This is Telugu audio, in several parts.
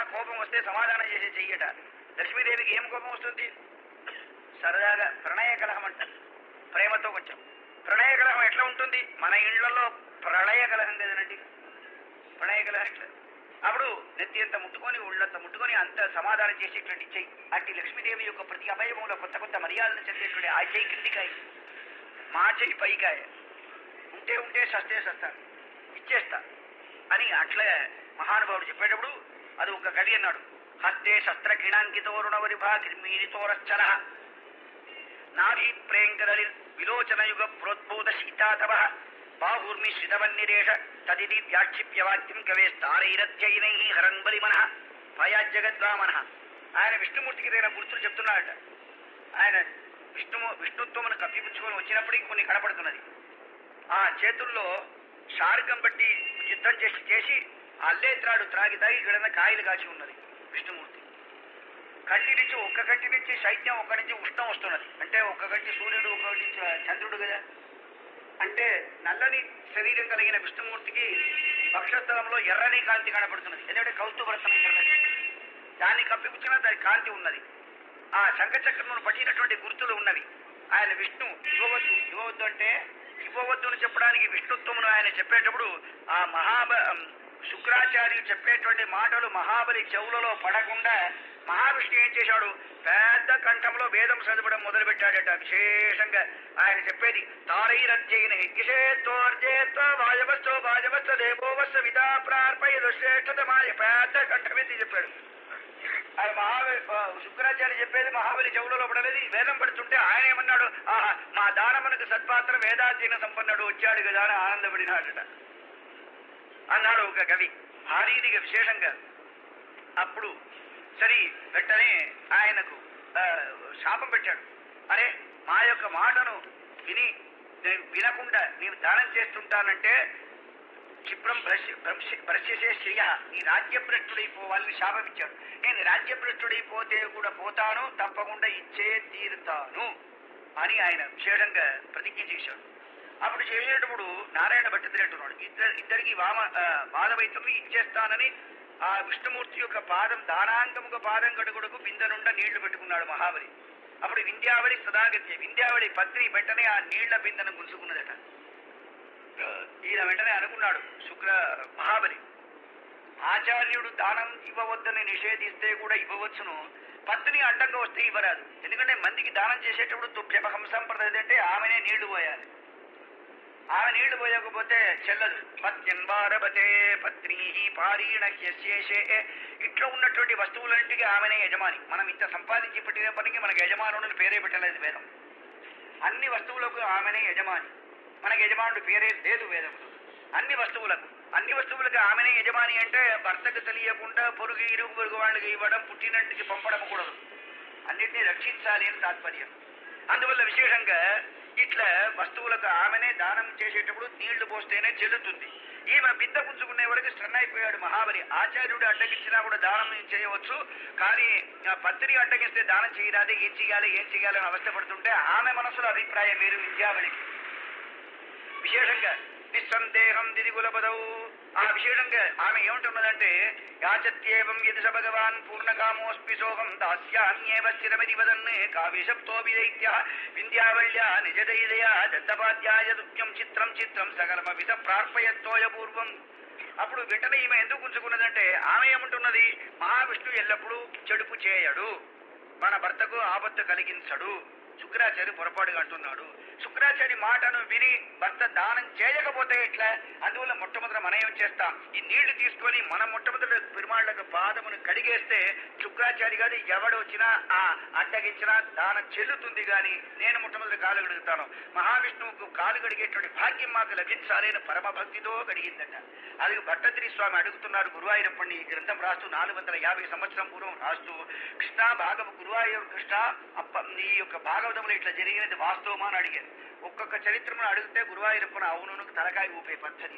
ఏదైనా కోపం వస్తే సమాధానం చేసే చెయ్యట లక్ష్మీదేవికి ఏం కోపం వస్తుంది సరదాగా ప్రణయ కలహం అంటారు ప్రేమతో కొంచెం ప్రణయ కలహం ఎట్లా ఉంటుంది మన ఇళ్లలో ప్రళయ కలహం కదనండి ప్రణయ కలహం ఎట్లా అప్పుడు నెత్తి అంత ముట్టుకొని ఒళ్ళంత ముట్టుకొని అంత సమాధానం చేసేటువంటి చెయ్యి అట్టి లక్ష్మీదేవి యొక్క ప్రతి అభయములో కొత్త కొత్త మర్యాదలు చెందేటువంటి ఆ చెయ్యి కిందికాయ మా చెయ్యి పైకాయ ఉంటే ఉంటే సస్తే సస్తా ఇచ్చేస్తా అని అట్లా మహానుభావుడు చెప్పేటప్పుడు అది ఒక కవి అన్నాడు హస్తే శస్త్ర కిణాంకితోరుణవరిభా కిర్మీరితోరశ్చల నాభి ప్రేంకదలి విలోచన యుగ ప్రోద్బోధ సీతాతవ బాహుర్మిశ్రితవన్నిరేష తదిది వ్యాక్షిప్యవాక్యం కవేస్తారైరధ్యైనై హరన్ బలి మనః భయాజ్జగద్వామన ఆయన విష్ణుమూర్తికి తగిన గుర్తులు చెప్తున్నాడట ఆయన విష్ణు విష్ణుత్వమును కప్పిపుచ్చుకొని వచ్చినప్పటికీ కొన్ని కనపడుతున్నది ఆ చేతుల్లో షార్గం బట్టి యుద్ధం చేసి చేసి అల్లేత్రాడు త్రాగి తాగి ఇక్కడ కాయలు కాచి ఉన్నది విష్ణుమూర్తి కంటి నుంచి ఒక్క కంటి నుంచి శైత్యం ఒక్క నుంచి ఉష్ణం వస్తున్నది అంటే ఒక్క కంటి సూర్యుడు ఒక్క కంటి చ- చంద్రుడు కదా అంటే నల్లని శరీరం కలిగిన విష్ణుమూర్తికి వక్షస్థలంలో ఎర్రని కాంతి కనపడుతున్నది ఎందుకంటే కౌస్తుభరత్నం ఎర్రది దాన్ని కప్పిపుచ్చిన దాని కాంతి ఉన్నది ఆ శంఖచక్రమును పట్టినటువంటి గుర్తులు ఉన్నవి ఆయన విష్ణు ఇవ్వవద్దు ఇవ్వవద్దు అంటే ఇవ్వవద్దు అని చెప్పడానికి విష్ణుత్వమును ఆయన చెప్పేటప్పుడు ఆ మహాబ శుక్రాచార్యులు చెప్పేటువంటి మాటలు మహాబలి చెవులలో పడకుండా మహావిష్ణు ఏం చేశాడు పెద్ద కంఠంలో వేదం చదవడం మొదలు పెట్టాడట విశేషంగా ఆయన చెప్పేది తారైరధ్యైన యజ్ఞేత్వోర్జేత్వ వాయవస్తో వాయవస్త దేవోవస్త విదా ప్రార్పయదు శ్రేష్ఠతమాయ పెద్ద కంఠమెత్తి చెప్పాడు ఆయన మహాబలి శుక్రాచార్య చెప్పేది మహాబలి చెవులలో పడలేదు వేదం పడుతుంటే ఆయన ఏమన్నాడు ఆహా మా దానమునకు సత్పాత్ర వేదాధ్యయన సంపన్నుడు వచ్చాడు కదా అని ఆనందపడినాడట అన్నాడు ఒక కవి ఆ రీతిగా విశేషంగా అప్పుడు సరి వెంటనే ఆయనకు ఆ, శాపం పెట్టాడు అరే మా యొక్క మాటను విని నేను వినకుండా నీవు దానం చేస్తుంటానంటే క్షిప్రం భ్రశ్యసే శ్రియ నీ రాజ్యభ్రష్టుడైపోవాలని శాపం ఇచ్చాడు నేను రాజ్యభ్రష్టుడైపోతే కూడా పోతాను తప్పకుండా ఇచ్చే తీరుతాను అని ఆయన విశేషంగా ప్రతిజ్ఞ చేశాడు అప్పుడు చేసేటప్పుడు నారాయణ భట్టిద్రి అంటున్నాడు ఇద్దరు ఇద్దరికి వామ ఆ, వాదమైతుంది ఇచ్చేస్తానని ఆ విష్ణుమూర్తి యొక్క పాదం దానాంగముగా పాదం కడుగుడుకు బిందెనుండ నీళ్లు పెట్టుకున్నాడు మహాబలి అప్పుడు వింధ్యావళి సదాగత్య వింధ్యావళి పత్రి వెంటనే ఆ నీళ్ల బిందెను గుంజుకున్నదట ఈయన వెంటనే అనుకున్నాడు శుక్ర మహాబలి ఆచార్యుడు దానం ఇవ్వవద్దని నిషేధిస్తే కూడా ఇవ్వవచ్చును పత్ని అడ్డంగా వస్తే ఇవ్వరాదు ఎందుకంటే మందికి దానం చేసేటప్పుడు తుభ్యపహంసం ప్రదది అంటే ఆమెనే నీళ్లు పోయాలి ఆమె నీళ్లు పోయకపోతే చెల్లదు పత్యన్వారభతే పత్ని పారీణ హ్యశేషే ఇట్లా ఉన్నటువంటి వస్తువులన్నింటికి ఆమెనే యజమాని మనం ఇంత సంపాదించి పెట్టిన పనికి మనకి యజమానుని పేరే పెట్టలేదు వేదం అన్ని వస్తువులకు ఆమెనే యజమాని మనకి యజమానుడు పేరే లేదు వేదములు అన్ని వస్తువులకు అన్ని వస్తువులకు ఆమెనే యజమాని అంటే భర్తకు తెలియకుండా పొరుగు ఇరుగు పొరుగు వాళ్ళకి ఇవ్వడం పుట్టినంటికి పంపడం కూడదు అన్నిటినీ రక్షించాలి అని తాత్పర్యం అందువల్ల విశేషంగా ఇట్లా వస్తువులకు ఆమెనే దానం చేసేటప్పుడు నీళ్లు పోస్తేనే చెల్లుతుంది ఈమె బింద పుంజుకునే వరకు స్టన్ అయిపోయాడు మహాబలి ఆచార్యుడు అడ్డగించినా కూడా దానం చేయవచ్చు కానీ ఆ పత్రి అడ్డగిస్తే దానం చేయరాదే ఏం చేయాలి ఏం చేయాలి అని అవస్థపడుతుంటే ఆమె మనసులో అభిప్రాయం వేరు విద్యావళికి విశేషంగా నిస్సందేహం దిదిగుల పదవు ఆ విశేషంగా ఆమె ఏమంటున్నదంటే యాచత్యేవం యదిశ భగవాన్ పూర్ణకామోస్మి సోహం దాస్యాన్యేవ స్థిరమిది వదన్ కావ్యశబ్దో విదైత్య వింధ్యావళ్యా నిజదైదయా దత్తపాద్యాయ దుఃఖ్యం చిత్రం చిత్రం సకలమ విధ ప్రార్పయత్తోయ పూర్వం అప్పుడు వెంటనే ఈమె ఎందుకు ఉంచుకున్నదంటే ఆమె ఏమంటున్నది మహావిష్ణువు ఎల్లప్పుడూ చెడుపు చేయడు మన భర్తకు ఆపత్తు కలిగించడు శుక్రాచార్య పొరపాటుగా అంటున్నాడు శుక్రాచార్య మాటను విని భర్త దానం చేయకపోతే ఎట్లా అందువల్ల మొట్టమొదట మనం ఏం చేస్తాం ఈ నీళ్లు తీసుకొని మనం మొట్టమొదట పెరుమాళ్ళకు పాదమును కడిగేస్తే శుక్రాచార్య గారు ఎవడు వచ్చినా ఆ అడ్డగించినా దానం చెల్లుతుంది గాని నేను మొట్టమొదటి కాలు కడుగుతాను మహావిష్ణువుకు కాలు కడిగేటువంటి భాగ్యం మాకు లభించాలి అని పరమ భక్తితో కడిగిందట అది భట్టద్రి స్వామి అడుగుతున్నారు గురువాయూరప్పని ఈ గ్రంథం రాస్తూ నాలుగు వందల యాభై సంవత్సరం పూర్వం రాస్తూ కృష్ణ భాగవ గురువాయూరు కృష్ణ అప్ప నీ యొక్క భాగవతంలో ఇట్లా జరిగినది వాస్తవమా అని అడిగారు ఒక్కొక్క చరిత్రను అడిగితే గురువాయూరప్పన అవును తలకాయ ఊపే పద్ధతి అది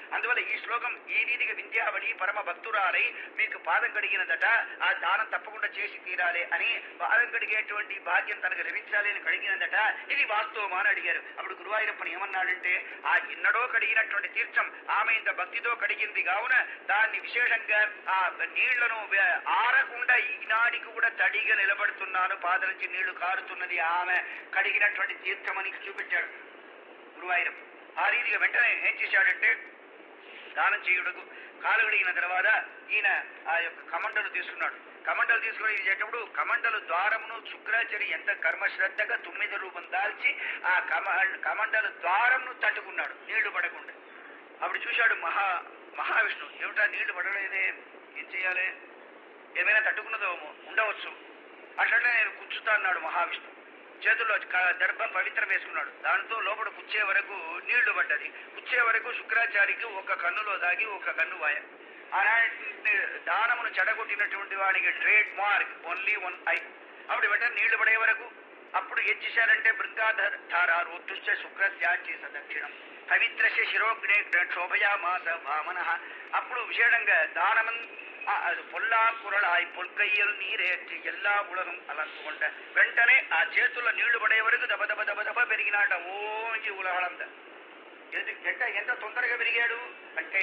అందువల్ల ఈ శ్లోకం ఈ రీతిగా విద్యావళి పరమ భక్తురాలై మీకు పాదం కడిగినదట ఆ దానం తప్పకుండా చేసి తీరాలి అని పాదం కడిగేటువంటి భాగ్యం తనకు లభించాలి అని కడిగినదట ఇది వాస్తవమా అని అడిగారు అప్పుడు గురువాయూరప్పని ఏమన్నాడంటే ఆ ఎన్నడో కడిగినటువంటి తీర్థం ఆమె ఇంత భక్తితో కడిగింది కావున దాన్ని విశేషంగా ఆ నీళ్లను వే- ఆరకుండా ఈనాడికి కూడా తడిగా నిలబడుతున్నాను పాద నుంచి నీళ్లు కారుతున్నది ఆమె కడిగినటువంటి తీర్థమని చూపించాడు గురువాయూరప్ప ఆ రీతిగా వెంటనే ఏం చేశాడంటే దానం చేయుటకు కాలు కడిగిన తర్వాత ఈయన ఆ యొక్క కమండలు తీసుకున్నాడు కమండలు తీసుకుని చేసేటప్పుడు కమండలు ద్వారమును శుక్రాచార్య ఎంత కర్మశ్రద్ధగా తొమ్మిది రూపం దాల్చి ఆ కమ కమండలు ద్వారమును తట్టుకున్నాడు నీళ్లు పడకుండా అప్పుడు చూశాడు మహా మహావిష్ణువు ఏమిటా నీళ్లు పడలేదే ఏం చేయాలి ఏమైనా తట్టుకున్నదో ఉండవచ్చు అట్లనే నేను కూర్చుతా అన్నాడు మహావిష్ణువు చేతుల్లో క- దర్భ పవిత్రం వేసుకున్నాడు దాంతో లోపల కూర్చే వరకు నీళ్లు పడ్డది కూర్చే వరకు శుక్రాచారికి ఒక కన్నులో దాగి ఒక కన్ను వాయ అలాంటి దానమును చెడగొట్టినటువంటి వాడికి trademark only one I అప్పుడు వెంటనే నీళ్లు పడే వరకు అప్పుడు ఏం చేశారంటే బృంగాధార రోతుశ్చ శుక్రస్యాచి సదక్షిణం పవిత్రస్య శిరోగ్నే క్షోభయామాస వామన అప్పుడు విశేషంగా దానమన్ ఆ, అది పొల్లా కురళాయి పొల్కయ్యలు నీరేற்றி எல்லா உலகம் అలందు కొండ వెంటనే ఆ చేతుల్లో నీళ్లు పడే వరకు దబ దబ దబ దబ పెరిగినాట ఓంచి ఉలహళంద ఎంత ఎంత తొందరగా పెరిగాడు అంటే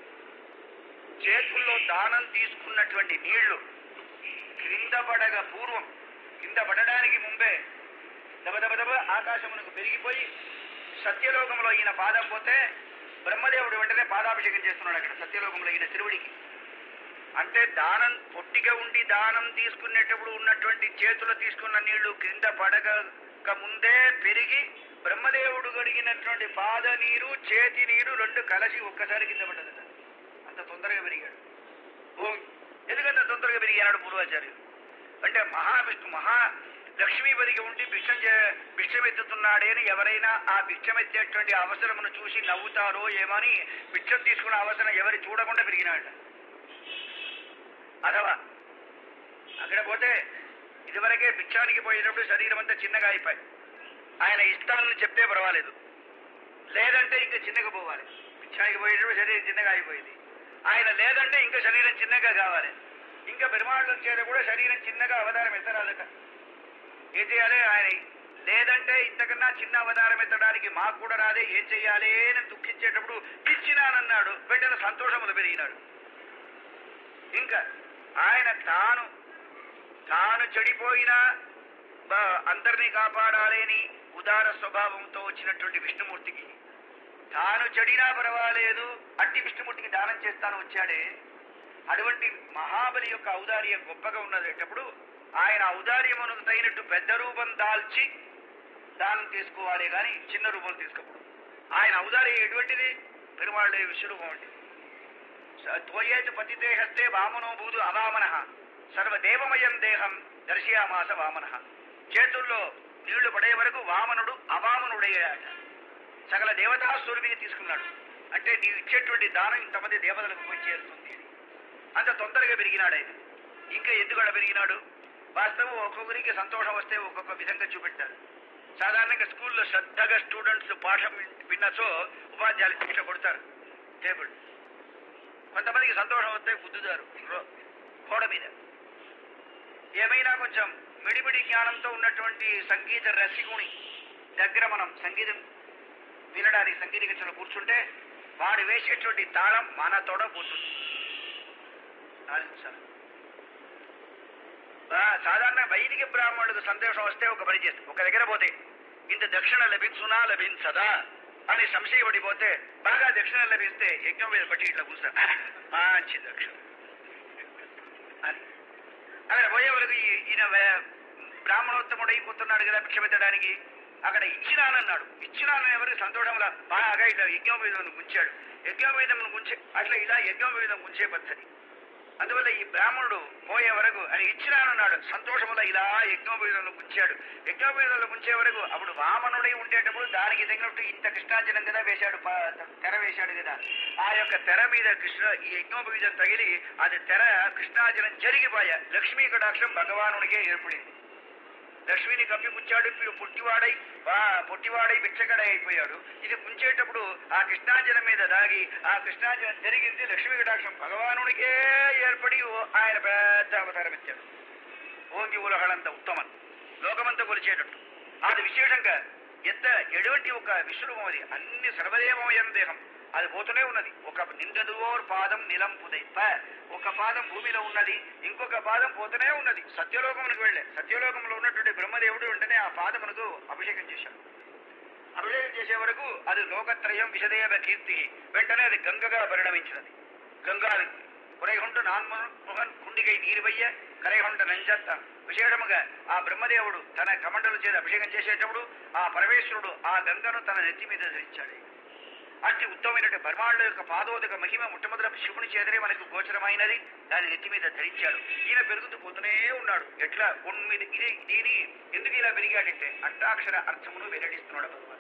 చేతుల్లో దానం తీసుకున్నటువంటి నీళ్లు క్రింద పడగ పూర్వం కింద పడడానికి ముంబే దబ దబ దబ ఆకాశమునకు పెరిగిపోయి సత్యలోకంలో ఈయన పాదం పోతే బ్రహ్మదేవుడు వెంటనే పాదాభిషేకం చేస్తున్నాడు అక్కడ సత్యలోకంలో ఈయన తిరువుడికి అంటే దానం పొట్టిగా ఉండి దానం తీసుకునేటప్పుడు ఉన్నటువంటి చేతులు తీసుకున్న నీళ్లు క్రింద పడగక ముందే పెరిగి బ్రహ్మదేవుడు గడిగినటువంటి పాద నీరు చేతి నీరు రెండు కలిసి ఒక్కసారి కింద పడ్డదట అంత తొందరగా పెరిగాడు ఓ ఎందుకంత తొందరగా పెరిగాడు పూర్వాచార్యులు అంటే మహావిష్ణు మహా లక్ష్మీపతికి ఉండి భిక్షం చే- భిక్షం ఎత్తుతున్నాడే అని ఎవరైనా ఆ భిక్షం ఎత్తేటువంటి అవసరమును చూసి నవ్వుతారో ఏమని భిక్షం తీసుకున్న అవసరం ఎవరి చూడకుండా పెరిగినాడు అథవా అక్కడ పోతే ఇదివరకే భిక్షానికి పోయేటప్పుడు శరీరం అంతా చిన్నగా అయిపోయి ఆయన ఇష్టాలను చెప్తే పర్వాలేదు లేదంటే ఇంకా చిన్నగా పోవాలి భిక్షానికి పోయేటప్పుడు శరీరం చిన్నగా అయిపోయింది ఆయన లేదంటే ఇంకా శరీరం చిన్నగా కావాలి ఇంకా పెరుమాళ్ళు వచ్చేది కూడా శరీరం చిన్నగా అవతారం ఎత్తరాదట ఏం చేయాలి ఆయన లేదంటే ఇంతకన్నా చిన్న అవతారం ఎత్తడానికి మాకు కూడా రాదే ఏం చెయ్యాలి అని దుఃఖించేటప్పుడు ఇచ్చినానన్నాడు వెంటనే సంతోషములు పెరిగినాడు ఇంకా ఆయన తాను తాను చెడిపోయినా బ- అందరినీ కాపాడాలని ఉదార స్వభావంతో వచ్చినటువంటి విష్ణుమూర్తికి తాను చెడినా పర్వాలేదు అట్టి విష్ణుమూర్తికి దానం చేస్తాను వచ్చాడే అటువంటి మహాబలి యొక్క ఔదార్యం గొప్పగా ఉన్నదేటప్పుడు ఆయన ఔదార్యమునకు తగినట్టు పెద్ద రూపం దాల్చి దానం తీసుకోవాలి కానీ చిన్న రూపం తీసుకోకూడదు ఆయన ఔదార్యం ఎటువంటిది పెరుమాళ్ళ విశ్వరూపం అంటే త్వయేత్ పతితే హస్తే వామనో భూదు అవామన సర్వదేవమయం దేహం దర్శయామాస వామన చేతుల్లో నీళ్లు పడే వరకు వామనుడు అవామనుడయ్యాడు సకల దేవతా స్వరూపిని తీసుకున్నాడు అంటే నీవు ఇచ్చేటువంటి దానం ఇంతమంది దేవతలకు పోయి చేరుతుంది అని. అంత తొందరగా పెరిగినాడు ఆయన ఇంకా ఎందుకడ పెరిగినాడు వాస్తవం ఒక్కొక్కరికి సంతోషం వస్తే ఒక్కొక్క విధంగా చూపెట్టారు సాధారణంగా స్కూల్లో శ్రద్ధగా స్టూడెంట్స్ పాఠం విన్- విన్నచో ఉపాధ్యాయులు శిక్ష కొడతారు టేబుల్ కొంతమందికి సంతోషం వస్తే గుద్దుతారు రో- గోడ మీద ఏమైనా కొంచెం మిడిమిడి జ్ఞానంతో ఉన్నటువంటి సంగీత రసికుని దగ్గర మనం సంగీతం వినడానికి సంగీత గీతలో కూర్చుంటే వాడు వేసేటువంటి తాళం మన తోడ పోతుంది ఆలోచించాలి. ఆ, సాధారణ వైదిక బ్రాహ్మణులకు సందేశం వస్తే ఒక పని చేస్తారు ఒక దగ్గర పోతే ఇంత దక్షిణ లభించునా లభించదా అని సంశయపడిపోతే బాగా దక్షిణ లభిస్తే యజ్ఞం మీద పట్టి ఇట్లా కూర్చున్నారు మంచి దక్షిణ అని అక్కడ పోయే వరకు ఈ- ఈయన వే- బ్రాహ్మణోత్తముడు అయిపోతున్నాడు కదా భిక్ష పెట్టడానికి అక్కడ ఇచ్చినానన్నాడు ఇచ్చినానని ఎవరికి సంతోషంలా బాగా ఇట్లా యజ్ఞోపేదం గుంచాడు యజ్ఞోపేదం గుంచే అట్లా ఇలా యజ్ఞోపేదం గుంచే పద్ధతి అందువల్ల ఈ బ్రాహ్మణుడు పోయే వరకు ఆయన ఇచ్చినానన్నాడు సంతోషముల ఇలా యజ్ఞోపేదంలో గుంచాడు యజ్ఞోపేదంలో గుంచే వరకు అప్పుడు వామనుడై ఉండేటప్పుడు దానికి తగినట్టు ఇంత కృష్ణార్జనం కదా వేశాడు ప- తెర వేశాడు కదా ఆ యొక్క తెర మీద కృష్ణ ఈ యజ్ఞోపవీజం తగిలి అది తెర కృష్ణార్జనం జరిగిపోయా లక్ష్మీ కటాక్షం భగవానుడికే ఏర్పడింది లక్ష్మిని కప్పిపుచ్చాడు పి- పుట్టివాడై వా- పుట్టివాడై బిచ్చగడై అయిపోయాడు ఇది ముంచేటప్పుడు ఆ కృష్ణాంజనం మీద దాగి ఆ కృష్ణాంజనం జరిగింది లక్ష్మీ కటాక్షం భగవానుడికే ఏర్పడి ఓ- ఆయన పెద్ద అవతారం ఇచ్చాడు ఓంగి ఉలహళంత ఉత్తమన్ లోకమంతా కొలిచేటట్టు అది విశేషంగా ఎంత ఎటువంటి ఒక విశ్వరూపం అది అన్ని సర్వదేవమైన దేహం అది పోతూనే ఉన్నది ఒక నిందదువోర్ పాదం నిలం పుదైప ఒక పాదం భూమిలో ఉన్నది ఇంకొక పాదం పోతూనే ఉన్నది సత్యలోకమునికి వెళ్ళే సత్యలోకంలో ఉన్నటువంటి బ్రహ్మదేవుడు వెంటనే ఆ పాదమునకు అభిషేకం చేశాడు అభిషేకం చేసే వరకు అది లోకత్రయం విషదేవ కీర్తి వెంటనే అది గంగగా పరిణమించినది గంగా కురైహొంట నాన్మోహన్ కుండికై నీరువయ్య కరైహొంట నంజత్త విశేషముగా ఆ బ్రహ్మదేవుడు తన కమండలు చేసి అభిషేకం చేసేటప్పుడు ఆ పరమేశ్వరుడు ఆ గంగను తన నెత్తి మీద ధరించాడు అట్టి ఉత్తమమైనటువంటి పరమాళ్ళ యొక్క పాదోదక మహిమ మొట్టమొదట శివుని చేతనే మనకు గోచరమైనది దాని నెత్తి మీద ధరించాడు ఈయన పెరుగుతూ పోతూనే ఉన్నాడు ఎట్లా ఉన్మిది ఇది దీని ఎందుకు ఇలా పెరిగాడంటే అష్టాక్షర అర్థమును వెల్లడిస్తున్నాడు భగవాన్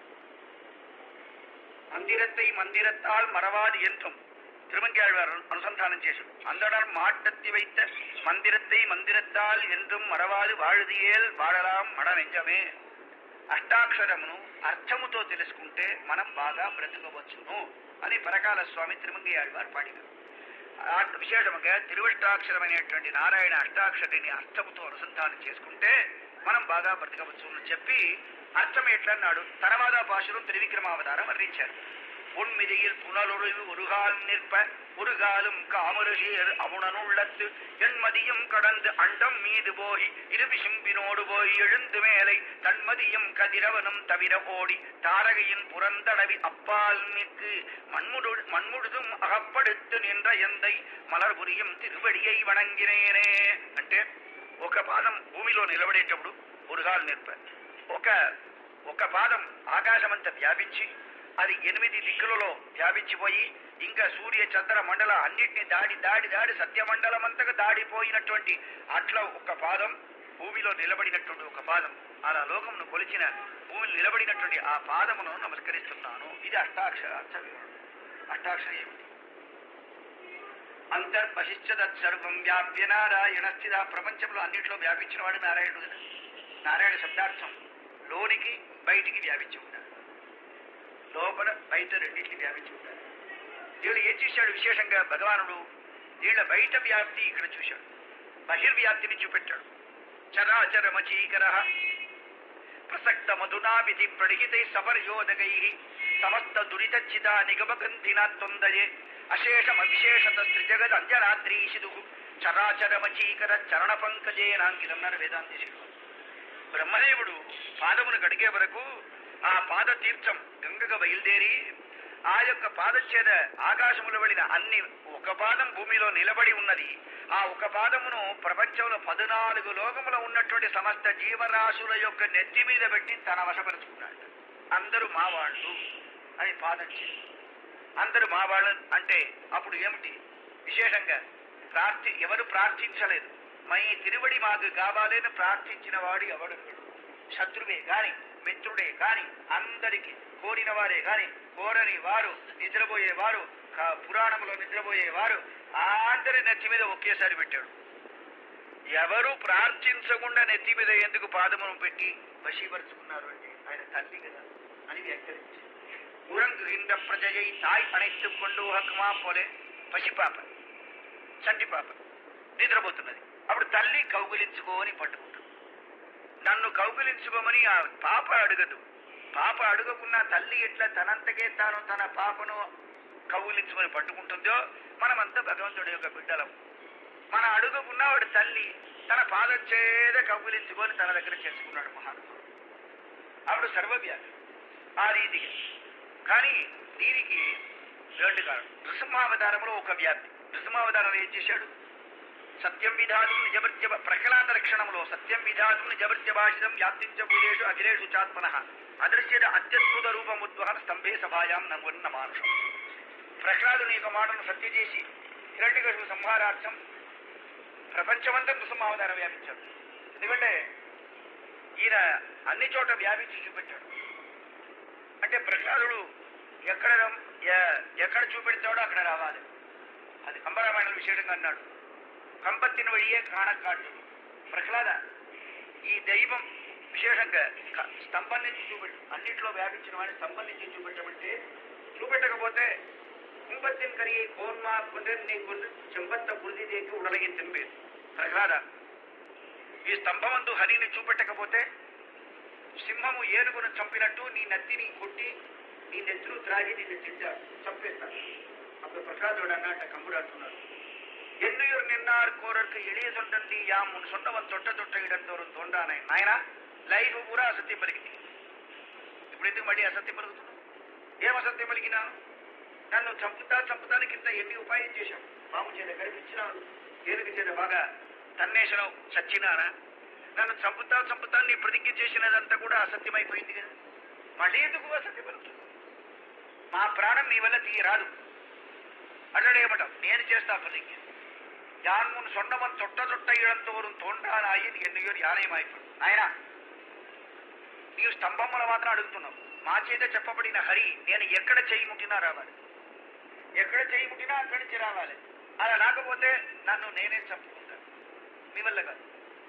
மந்திரத்தை மந்திரத்தால் மறவாது என்றும் திருமங்கியாழ்வார் அனுசந்தானம் చేశాడు అందడం మాటత్తి வைத்த మందిరத்தை మందిరத்தால் என்றும் మరవాదు వాழுదియేల్ వాడలాం మడ నిజమే అష్టాక్షరమును అర్థముతో తెలుసుకుంటే మనం బాగా బ్రతకవచ్చును అని పరకాల స్వామి తిరుమంగయ్యాழ்వారు పాడినారు ఆ విశేషముగా తిరువష్టాక్షరమైనటువంటి నారాయణ అష్టాక్షరిని అర్థముతో అనుసంధానం చేసుకుంటే మనం బాగా బ్రతకవచ్చు అని చెప్పి అర్థం ఎట్లన్నాడు తర్వాత పాశురం త్రివిక్రమావతారం వర్ణించారు பொன்மிதியில் புனலொழிவு ஒருகால் நிற்ப ஒருகாலும் காமருஷேர் அவுணனுள்ளத்து எண்மதியும் கடந்து அண்டம் மீது போய் இருவிசும்பினோடு போய் எழுந்து மேலை தன்மதியும் கதிரவனும் தவிர ஓடி தாரகையின் புறந்தடவி அப்பால் நிற்கு மண்முடு மண்முழுதும் అగப்படுத்து నిండ్ర ఎందై మలర్పురియం తిరువడియై వణంగినేనే అంటే ఒక పాదం భూమిలో నిలబడేటప్పుడు ఉరుగాలు నేర్ప ఒక ఒక పాదం ఆకాశమంతా వ్యాపించి అది ఎనిమిది దిక్కులలో వ్యాపించిపోయి ఇంకా సూర్య చంద్ర మండల అన్నిటిని దాడి దాడి దాడి సత్యమండలం అంతగా దాడిపోయినటువంటి అట్లా ఒక పాదం భూమిలో నిలబడినటువంటి ఒక పాదం అలా లోకమును కొలిచిన భూమిలో నిలబడినటువంటి ఆ పాదమును నమస్కరిస్తున్నాను ఇది అష్టాక్షర అర్థ వివరణ అష్టాక్షర ఏమిటి అంతర్బహిశ్చదత్సర్వం వ్యాప్య నారాయణ స్థిత ప్రపంచంలో అన్నింటిలో వ్యాపించిన వాడు నారాయణుడు కదా నారాయణ శబ్దార్థం లోనికి బయటికి వ్యాపించి ఉంటాడు లోపల బయట రెండింటికి వ్యాపించి ఉంటాడు దీనిలో ఏం చూశాడు విశేషంగా భగవానుడు దీళ్ళ బయట వ్యాప్తి ఇక్కడ చూశాడు బహిర్వ్యాప్తిని చూపెట్టాడు చరాచరమచీకర ప్రసక్త మధునా విధి ప్రణిహితై సపర్యోదకై సమస్త దురితచ్చిత నిగమగంధినా తొందయే అశేషం అవిశేషత త్రిజగద్ అంజనాద్రీషిదు చరాచరమచీకర చరణ పంకజేనాంకిలన్నారు వేదాంతేశుడు బ్రహ్మదేవుడు పాదమును గడిగే వరకు ఆ పాద తీర్థం గంగగా బయలుదేరి ఆ యొక్క పాదచ్ఛేద ఆకాశములో వెళ్ళిన అన్ని ఒక పాదం భూమిలో నిలబడి ఉన్నది ఆ ఒక పాదమును ప్రపంచంలో పద్నాలుగు లోకములో ఉన్నటువంటి సమస్త జీవరాశుల యొక్క నెత్తి మీద పెట్టి తన వశపరుచుకున్నాడు అందరూ మావాళ్ళు అని పాదచ్ఛేదం అందరూ మావాళ్ళు అంటే అప్పుడు ఏమిటి విశేషంగా ప్రార్థి ఎవరు ప్రార్థించలేదు మై తిరువడి మాకు కావాలని ప్రార్థించిన వాడు ఎవడు శత్రువే గాని మిత్రుడే కాని అందరికి కోరిన వారే కాని కోరని వారు నిద్రపోయే వారు క- పురాణంలో నిద్రపోయే వారు అందరి నెత్తి మీద ఒకేసారి పెట్టాడు ఎవరు ప్రార్థించకుండా నెత్తి మీద ఎందుకు పాదమును పెట్టి వశీపరుచుకున్నారు అంటే ఆయన తల్లి కదా అని వ్యాఖ్యానించారు உறங்குகின்ற பிரஜையை தாய் அணைத்துக் கொண்டு హక్కుమా పోలే పసిపాప చంటి పాప నిద్రపోతున్నది అప్పుడు తల్లి కౌగిలించుకోని పట్టుకుంటుంది నన్ను కౌగిలించుకోమని ఆ పాప అడగదు పాప అడగకున్నా తల్లి ఎట్లా తనంతకే తాను తన పాపను కౌగిలించుకొని పట్టుకుంటుందో మనమంతా భగవంతుడి యొక్క బిడ్డలం మన అడుగుకున్నా వాడు తల్లి తన పాదం చేద కౌగిలించుకొని తన దగ్గర చేసుకున్నాడు మహానుభావుడు ఆవిడ సర్వవ్యాధి ఆ రీతిగా కానీ దీనికి రెండు కారణం నృసింహావతారంలో ఒక వ్యాప్తి నృసింహావతారంలో ఏం చేశాడు సత్యం విధాతుం నిజభృత్య ప్రహ్లాద లక్షణంలో సత్యం విధాతుం నిజభృత్య భాషితం వ్యాప్తించ భూలేషు అఖిలేషు చాత్మన అదృశ్యత అత్యద్భుత రూపముద్వహన స్తంభే సభాయాం నవ్వన్న మానుషం ప్రహ్లాదుని యొక్క మాటను సత్య చేసి హిరణ్యకశిపు సంహారార్థం ప్రపంచమంతా నృసింహావతారం వ్యాపించాడు ఎందుకంటే ఈయన అన్ని చోట వ్యాపించి చూపెట్టాడు అంటే ప్రహ్లాదుడు ఎక్కడ రం- ఎ- ఎక్కడ చూపెడతాడో అక్కడ రావాలి అది కంబరామాయణ విశేషంగా అన్నాడు కంపత్తిన వழிయే కాణకాడు ప్రహ్లాద ఈ దైవం విశేషంగా క- స్తంభం నుంచి చూపెట్టు అన్నింటిలో వ్యాపించిన వాడిని స్తంభం నుంచి చూపెట్టమంటే చూపెట్టకపోతే கும்பத்தின் கரியை கோன்மா குண்டனை கொண்டு చెంబత్త బురిదిదేకి ఉడలగి తినిపేది ప్రహ్లాద ఈ స్తంభమందు హరిని చూపెట్టకపోతే సింహము ఏనుగును చంపినట్టు నీ నత్తిని కొట్టి నీ నెత్తులు త్రాగి నిన్ను తింటాడు చంపేస్తాడు అప్పుడు ప్రహ్లాదుడు అన్నట్ట కమ్ముడు అంటున్నాడు ఎన్నుయూరు నిన్నార్ కోరర్కు ఎளிయ సొంతండి యామ్ ఉన్ సొంతవన్ తొట్ట తొట్ట ఇడంతోరు తోండానే నాయన లైఫ్ పూరా అసత్యం పలికింది ఇప్పుడు ఎందుకు మళ్ళీ అసత్యం పలుకుతున్నావు ఏం అసత్యం పలికినాను నన్ను చంపుతా చంపుతానికి ఇంత ఎన్ని ఉపాయం చేశావు పాము చేత కనిపించినాను ఏనుగు చేత బాగా తన్నేసినావు చచ్చినానా నన్ను చంపుతా చంపుతా నీ ప్రతిజ్ఞ చేసినదంతా కూడా అసత్యమైపోయింది కదా మళ్ళీ ఎందుకు అసత్యం పలుకుతున్నావు మా ప్రాణం నీ వల్ల తీయరాదు అడ్డడేయమటం నేను చేస్తా ప్రతిజ్ఞ யான் முன் சொன்னவன் தொட்ட தொட்ட இழந்தோறும் తోండానాయి ఎన్నియో యానయమైపోయి ఆయన నీవు స్తంభముల మాత్రం అడుగుతున్నావు మా చేత చెప్పబడిన హరి నేను ఎక్కడ చేయి ముట్టినా రావాలి ఎక్కడ చేయి ముట్టినా అక్కడి నుంచి రావాలి అలా రాకపోతే నన్ను నేనే చంపుకుంటాను మీ వల్ల కాదు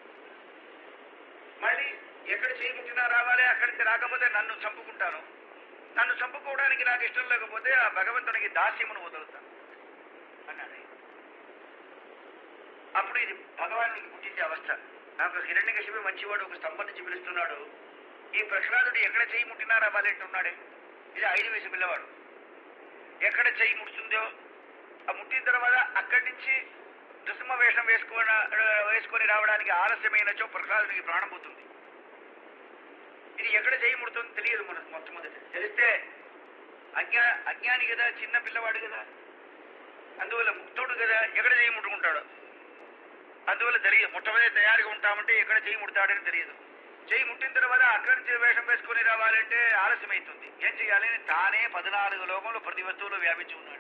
మళ్ళీ ఎక్కడ చేయి ముట్టినా రావాలి అక్కడి నుంచి రాకపోతే నన్ను చంపుకుంటాను నన్ను చంపుకోవడానికి నాకు ఇష్టం లేకపోతే ఆ భగవంతునికి దాస్యమును వదులుతాను అన్నాడు ఆయన. అప్పుడు ఇది భగవానికి పుట్టించే అవస్థ నాకు హిరణ్యకశిపి మంచివాడు ఒక స్తంభం నుంచి పిలుస్తున్నాడు ఈ ప్రహ్లాదుడు ఎక్కడ చేయి ముట్టినారా బాలంటున్నాడే ఇది ఐదు వయసు పిల్లవాడు ఎక్కడ చేయి ముడుతుందో ఆ ముట్టిన తర్వాత అక్కడి నుంచి నృసింహ వేషం వేసుకొని వేసుకొని రావడానికి ఆలస్యమైనచో ప్రహ్లాదునికి ప్రాణం పోతుంది ఇది ఎక్కడ చేయి ముడుతుందో తెలియదు మనకు మొట్టమొదటి తెలిస్తే అజ్ఞా అజ్ఞాని కదా చిన్న పిల్లవాడు కదా అందువల్ల ముక్తుడు కదా ఎక్కడ చేయి ముట్టుకుంటాడు అందువల్ల తెలియదు మొట్టమొదటి తయారుగా ఉంటామంటే ఎక్కడ చేయి ముడతాడని తెలియదు చేయి ముట్టిన తర్వాత అక్కడి నుంచి వేషం వేసుకొని రావాలంటే ఆలస్యమైతుంది ఏం చేయాలి తానే పద్నాలుగు లోకంలో ప్రతి వస్తువులో వ్యాపించి ఉన్నాడు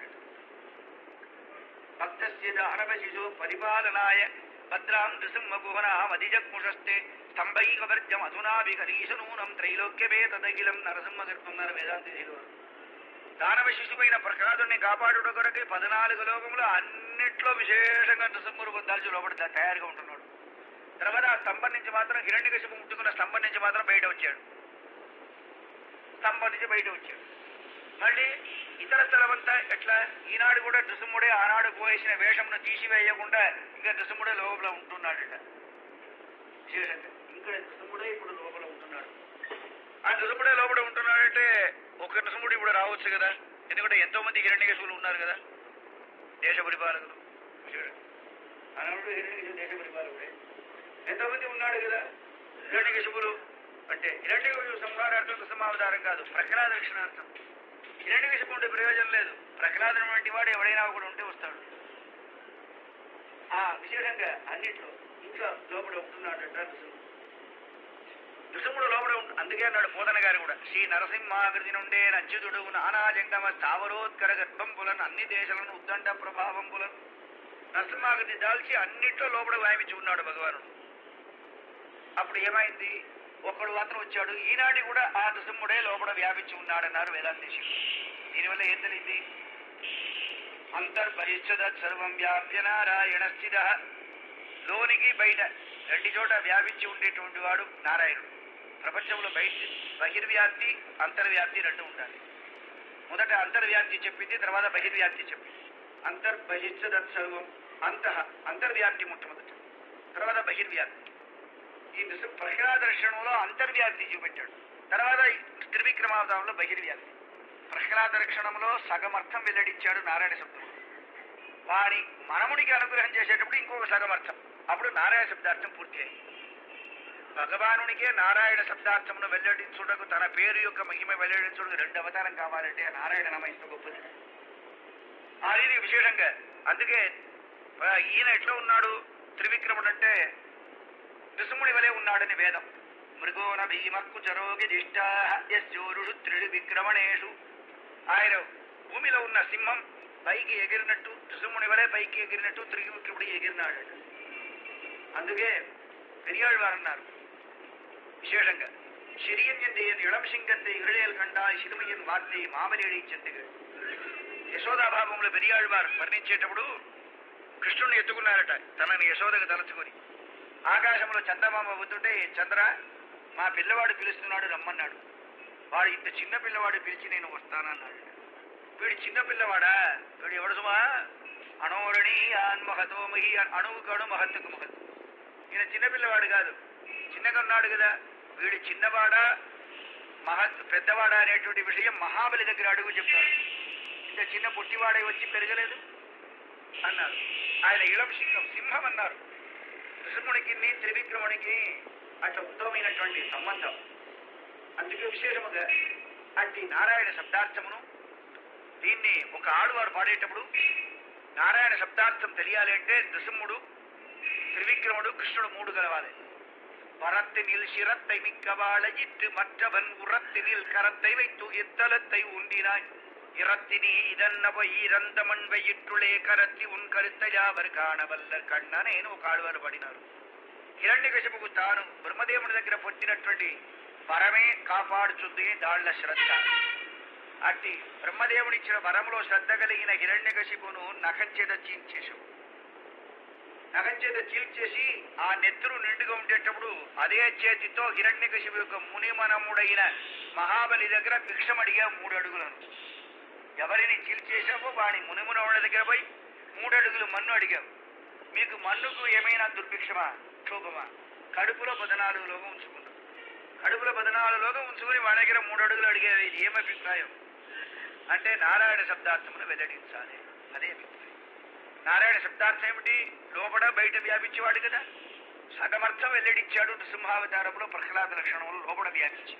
భక్తస్య దహనవ శిశు పరిపాలనాయ భద్రాం నృసింహగుహన మదిజగ్ముషస్తే స్తంభైకవర్జం అధునాభికరీశనూనం త్రైలోక్యమే తదఖిలం నరసింహగర్భం నర వేదాంతి శిలువరు దానవ శిశువైన ప్రహ్లాదుని కాపాడుట కొరకై పద్నాలుగు లోకములు అన్నిట్లో విశేషంగా నృసింహుడు పొందాల్సి లోపల త- తయారుగా ఉంటున్నాడు తర్వాత ఆ స్తంభం నుంచి మాత్రం హిరణ్యకశిపు ముట్టుకున్న స్తంభం నుంచి మాత్రం బయట వచ్చాడు స్తంభం నుంచి బయట వచ్చాడు మళ్ళీ ఇతర స్థలమంతా ఎట్లా ఈనాడు కూడా నృసింహుడే ఆనాడు పోయేసిన వేషమును తీసివేయకుండా ఇంకా నృసింహుడే లోపల ఉంటున్నాడట విశేషంగా ఇంకా నృసింహుడే ఇప్పుడు లోపల ఉంటున్నాడు ఆ నృసింహుడే లోపల ఉంటున్నాడంటే ఒక నృసింహుడు ఇప్పుడు రావచ్చు కదా ఎందుకంటే ఎంతో మంది హిరణ్యకశువులు ఉన్నారు కదా దేశ పరిపాలకులు విశేషంగా. ఆనాడు హిరణ్యకశివుడు దేశ పరిపాలకుడే ఎంతో మంది ఉన్నాడు కదా హిరణ్యకశిపులు అంటే హిరణ్యకశిపు సంహారార్థం నృసింహావతారం కాదు ప్రహ్లాద రక్షణార్థం హిరణ్యకశిపు ఉండే ప్రయోజనం లేదు ప్రహ్లాదం వంటి వాడు ఎవడైనా ఒకడు ఉంటే వస్తాడు ఆ విశేషంగా అన్నిట్లో ఇంకా లోపల ఉంటున్నాడు నృసింహుడు నృసింహుడు లోపల ఉంటు అందుకే అన్నాడు పోతన గారు కూడా శ్రీ నరసింహాకృతి నుండే నచ్యుతుడు నానా జంగమ స్థావరోత్కర గర్భం పులను అన్ని దేశాలను ఉద్దండ ప్రభావం పులను నరసింహాకృతి దాల్చి అన్నిట్లో లోపల వ్యాపించి ఉన్నాడు భగవానుడు అప్పుడు ఏమైంది ఒకడు మాత్రం వచ్చాడు ఈనాటి కూడా ఆ నృసింహుడే లోపల వ్యాపించి ఉన్నాడన్నారు వేదాంతేశుడు దీనివల్ల ఏం తెలిసింది అంతర్బహిష్ట సర్వం వ్యాప్య నారాయణ స్థిత లోనికి బయట రెండు చోట వ్యాపించి ఉండేటువంటి వాడు నారాయణుడు ప్రపంచంలో బయట బహిర్వ్యాప్తి అంతర్వ్యాప్తి రెండు ఉండాలి మొదట అంతర్వ్యాప్తి చెప్పింది తర్వాత బహిర్వ్యాప్తి చెప్పింది అంతర్బహిష్ట సర్వం అంతః అంతర్వ్యాప్తి మొట్టమొదట తర్వాత బహిర్వ్యాప్తి ఈ నృసింహ ప్రహ్లాద దర్శనంలో అంతర్వ్యాప్తి చూపెట్టాడు తర్వాత ఈ త్రివిక్రమావతారంలో బహిర్వ్యాప్తి ప్రహ్లాద రక్షణంలో సగం అర్థం వెల్లడించాడు నారాయణ శబ్దం వారి మనమునికి అనుగ్రహం చేసేటప్పుడు ఇంకొక సగం అర్థం అప్పుడు నారాయణ శబ్దార్థం పూర్తి అయింది భగవానునికే నారాయణ శబ్దార్థమును వెల్లడించుటకు తన పేరు యొక్క మహిమ వెల్లడించుటకు రెండు అవతారం కావాలంటే ఆ నారాయణ నామ ఇంత గొప్పది ఆ ఇది విశేషంగా అందుకే ఆ, ఈయన ఎట్లా ఉన్నాడు త్రివిక్రముడు అంటే నృసింహుడి వలె ఉన్నాడని వేదం మృగోన భీమక్కు చరోగి దిష్టాస్యోరుషు త్రిడు విక్రమణేషు ఆయన భూమిలో ఉన్న సింహం పైకి ఎగిరినట్టు నృసింహుని వలె పైకి ఎగిరినట్టు త్రివిక్రముడు ఎగిరినాడు అందుకే పెరియాళ్వారు అన్నారు విశేషంగా శిరియన్యంతే ఇళం సింగంతే ఇరళేల్ కండాయి సిరుమయ్యన్ వార్తే మామలేడి చెంతగా యశోదాభావంలో పెరియాళ్వారు వర్ణించేటప్పుడు కృష్ణుని ఎత్తుకున్నారట తనని యశోదకు తలచుకొని ఆకాశంలో చందమామ అవుతుంటే చంద్ర మా పిల్లవాడు పిలుస్తున్నాడు రమ్మన్నాడు వాడు ఇంత చిన్న పిల్లవాడు పిలిచి నేను వస్తానన్నాడు వీడు చిన్న పిల్లవాడా వీడు ఎవడు సుమా అణోరణి మహతో మహి అణువు కడు మహత్తుకు మహత్ ఈయన చిన్న పిల్లవాడు కాదు చిన్నగా ఉన్నాడు కదా వీడు చిన్నవాడా మహత్ పెద్దవాడా అనేటువంటి విషయం మహాబలి దగ్గర అడుగు చెప్తాడు ఇంత చిన్న పుట్టివాడై వచ్చి పెరగలేదు అన్నారు ఆయన ఇళం సింహం సింహం అన్నారు నృసింహునికి త్రివిక్రమునికి అట్లా ఉత్తమమైనటువంటి సంబంధం అందుకే విశేషముగా అట్టి నారాయణ శబ్దార్థమును దీన్ని ఒక ఆడువాడు పాడేటప్పుడు నారాయణ శబ్దార్థం తెలియాలి అంటే నృసింహుడు త్రివిక్రముడు కృష్ణుడు మూడు కలవాలి பரத்தினில் சிரத்தை மிக்கவாழ இட்டு மற்றவன் உரத்தினில் கரத்தை வைத்து எத்தலத்தை உண்டினாய் இறத்தினி இதன்னவை இறந்த மண் வயிற்றுளே கரத்தி உன் కరుத்த యావర్ కాణవల్లర్ కన్ననేను ఒక ఆడవారు పడినారు హిరణ్యకశిపుకు తాను బ్రహ్మదేవుని దగ్గర పుట్టినటువంటి వరమే కాపాడుచుంది దాళ్ల శ్రద్ధ అట్టి బ్రహ్మదేవుడిచ్చిన వరములో శ్రద్ధ కలిగిన హిరణ్యకశిపును నఖం చేత చీల్చేశావు నఖం చేత చీల్చేసి ఆ నెత్తురు నిండుగా ఉండేటప్పుడు అదే చేతితో హిరణ్యకశిపు యొక్క మునిమనముడైన మహాబలి దగ్గర భిక్షం అడిగా మూడు అడుగులను ఎవరిని చీల్చేశావో వాడి మునిమునవుల దగ్గర పోయి మూడు అడుగులు మన్ను అడిగావు మీకు మన్నుకు ఏమైనా దుర్భిక్షమా క్షోభమా కడుపులో పదనాలుగులోగా ఉంచుకున్నాం కడుపులో పదనాలుగులోగా ఉంచుకుని వాడి దగ్గర మూడు అడుగులు అడిగేది ఏం అభిప్రాయం అంటే నారాయణ శబ్దార్థమును వెల్లడించాలి అదే అభిప్రాయం నారాయణ శబ్దార్థం ఏమిటి లోపల బయట వ్యాపించేవాడు కదా సగమర్థం వెల్లడించాడు నృసింహావతారంలో ప్రహ్లాద లక్షణములు లోపల వ్యాపించి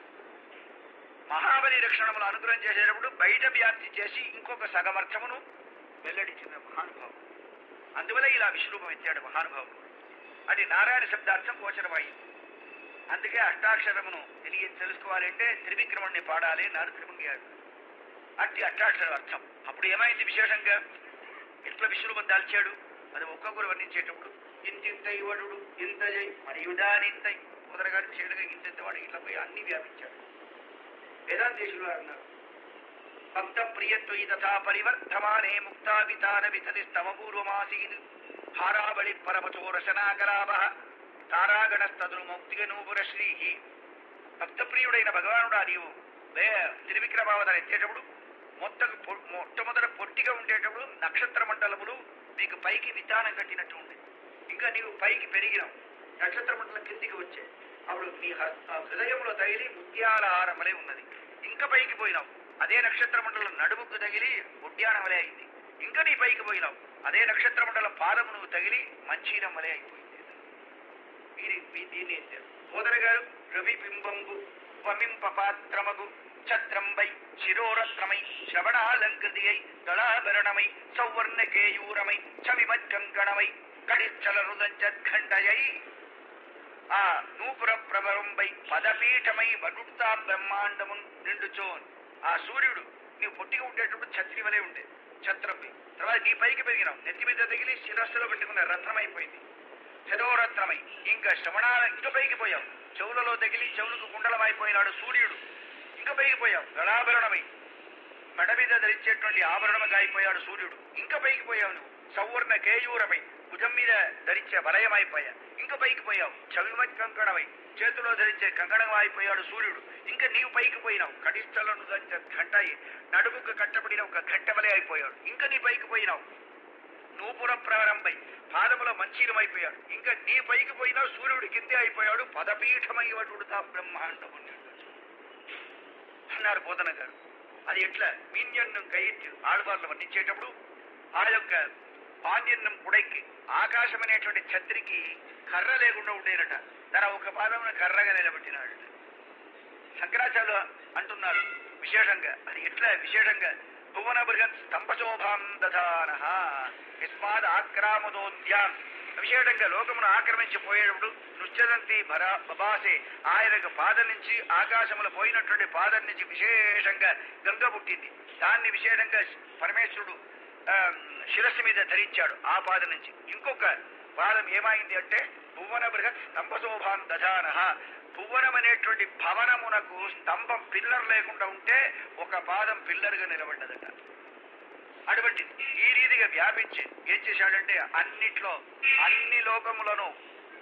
మహాబలి లక్షణములు అనుగ్రహం చేసేటప్పుడు బయట వ్యాప్తి చేసి ఇంకొక సగమర్థమును వెల్లడించిన మహానుభావం అందువల్ల ఇలా విశ్వరూపం ఎత్తాడు మహానుభావుడు అది నారాయణ శబ్దార్థం గోచరమైంది అందుకే అష్టాక్షరమును తెలియ తెలుసుకోవాలంటే త్రివిక్రముణ్ణి పాడాలి నారు త్రిముంగాడు అట్టి అష్టాక్షర అర్థం అప్పుడు ఏమైంది విశేషంగా ఎట్లా విశ్వరూపం దాల్చాడు అది ఒక్కొక్కరు వర్ణించేటప్పుడు ఇంతింతై వడు ఇంతజై మరియు దానింతై మొదలగాడు చేయడగా ఇంతింత వాడు ఇట్లా పోయి అన్ని వ్యాపించాడు వేదాంతేశులు వారు అన్నారు భక్త ప్రియత్వయి తథా పరివర్ధమానే ముక్తా వితాన వితతి స్తమ పూర్వమాసీన్ హారాబలి పరమచో రసనాకలాభ తారాగణస్తదును మౌక్తిగ నూపుర శ్రీ భక్త ప్రియుడైన భగవానుడా నీవు వే త్రివిక్రమావతారం ఎత్తేటప్పుడు మొత్తకు పొ- మొట్టమొదట పొట్టిగా ఉండేటప్పుడు నక్షత్ర మండలములు నీకు పైకి విధానం కట్టినట్టు ఉంది ఇంకా నీవు పైకి పెరిగినావు నక్షత్ర మండలం కిందికి వచ్చే అప్పుడు నీ హ- ఆ హృదయంలో తగిలి ముత్యాల హారమలే ఉన్నది ఇంకా పైకి పోయినావు అదే నక్షత్ర మండలం నడుముకు తగిలి ఉద్యానం వలె అయింది ఇంకా నీ పైకి పోయినావు అదే నక్షత్ర మండలం పాదము నువ్వు తగిలి మంచీరం వలె అయిపోయింది వీరి వీ- దీన్ని ఎత్తారు సోదర గారు రవి బింబంబు వమింప పాత్రమగు ఛత్రంబై శిరోరత్నమై శ్రవణాలంకృతియై దళాభరణమై సౌవర్ణ కేయూరమై చమిమజ్జంకణమై కడిచ్చల రుదంచద్ఘంటయై ఆ నూపుర ప్రభరంబై పదపీఠమై వడుతా బ్రహ్మాండమున్ నిండుచోన్ ఆ సూర్యుడు నీవు పొట్టిగా ఉండేటప్పుడు ఛత్రి వలె ఉండే ఛత్రంపై తర్వాత నీ పైకి పెరిగినావు నెత్తి మీద తగిలి శిరస్సులో పెట్టుకున్న రత్నమైపోయింది శరోరత్నమై ఇంకా శ్రవణాల ఇంకా పైకి పోయావు చెవులలో తగిలి చెవులకు కుండలమైపోయినాడు సూర్యుడు ఇంకా పైకి పోయావు గళాభరణమై మెడ మీద ధరించేటువంటి ఆభరణముగా అయిపోయాడు సూర్యుడు ఇంకా పైకి పోయావు నువ్వు సౌవర్ణ కేయూరమై భుజం మీద ధరించే వలయమైపోయా ఇంకా పైకి పోయావు చవిమత్ కంకణమై చేతిలో ధరించే కంకణం అయిపోయాడు సూర్యుడు ఇంకా నీవు పైకి పోయినావు కటిస్థలను ధరించే ఘంటాయి నడుముకు కట్టబడిన ఒక ఘంట వలె అయిపోయాడు ఇంకా నీ పైకి పోయినావు నూపుర ప్రవరంపై పాదముల మంచీలమైపోయాడు ఇంకా నీ పైకి పోయినా సూర్యుడు కిందే అయిపోయాడు పదపీఠమై వటుడుతా బ్రహ్మాండము అన్నారు బోధన గారు అది ఎట్లా మీన్యన్నం కయ్యెత్తి ఆళ్వార్లు వర్ణించేటప్పుడు ఆ యొక్క పాండ్యన్నం కుడైకి ఆకాశం అనేటువంటి ఛత్రికి కర్ర లేకుండా ఉండేనట తన ఒక పాదమున కర్రగా నిలబెట్టినాడు శంకరాచార్యులు అంటున్నారు విశేషంగా అది ఎట్లా విశేషంగా భువన బృహత్ స్తంభశోభాం దధాన యస్మాద్ ఆక్రామదోద్యాన్ విశేషంగా లోకమును ఆక్రమించి పోయేటప్పుడు నృత్యదంతి భరా బబాసే ఆయన యొక్క పాదం నుంచి ఆకాశములో పోయినటువంటి పాదం నుంచి విశేషంగా గంగ పుట్టింది దాన్ని విశేషంగా పరమేశ్వరుడు ఆ, శిరస్సు మీద ధరించాడు ఆ పాదం నుంచి ఇంకొక పాదం ఏమైంది అంటే భువన బృహత్ స్తంభశోభాన్ దధాన భువనం అనేటువంటి భవనమునకు స్తంభం పిల్లర్ లేకుండా ఉంటే ఒక పాదం పిల్లర్గా నిలబడ్డదట అటువంటి ఈ రీతిగా వ్యాపించి ఏం చేశాడంటే అన్నిట్లో అన్ని లోకములను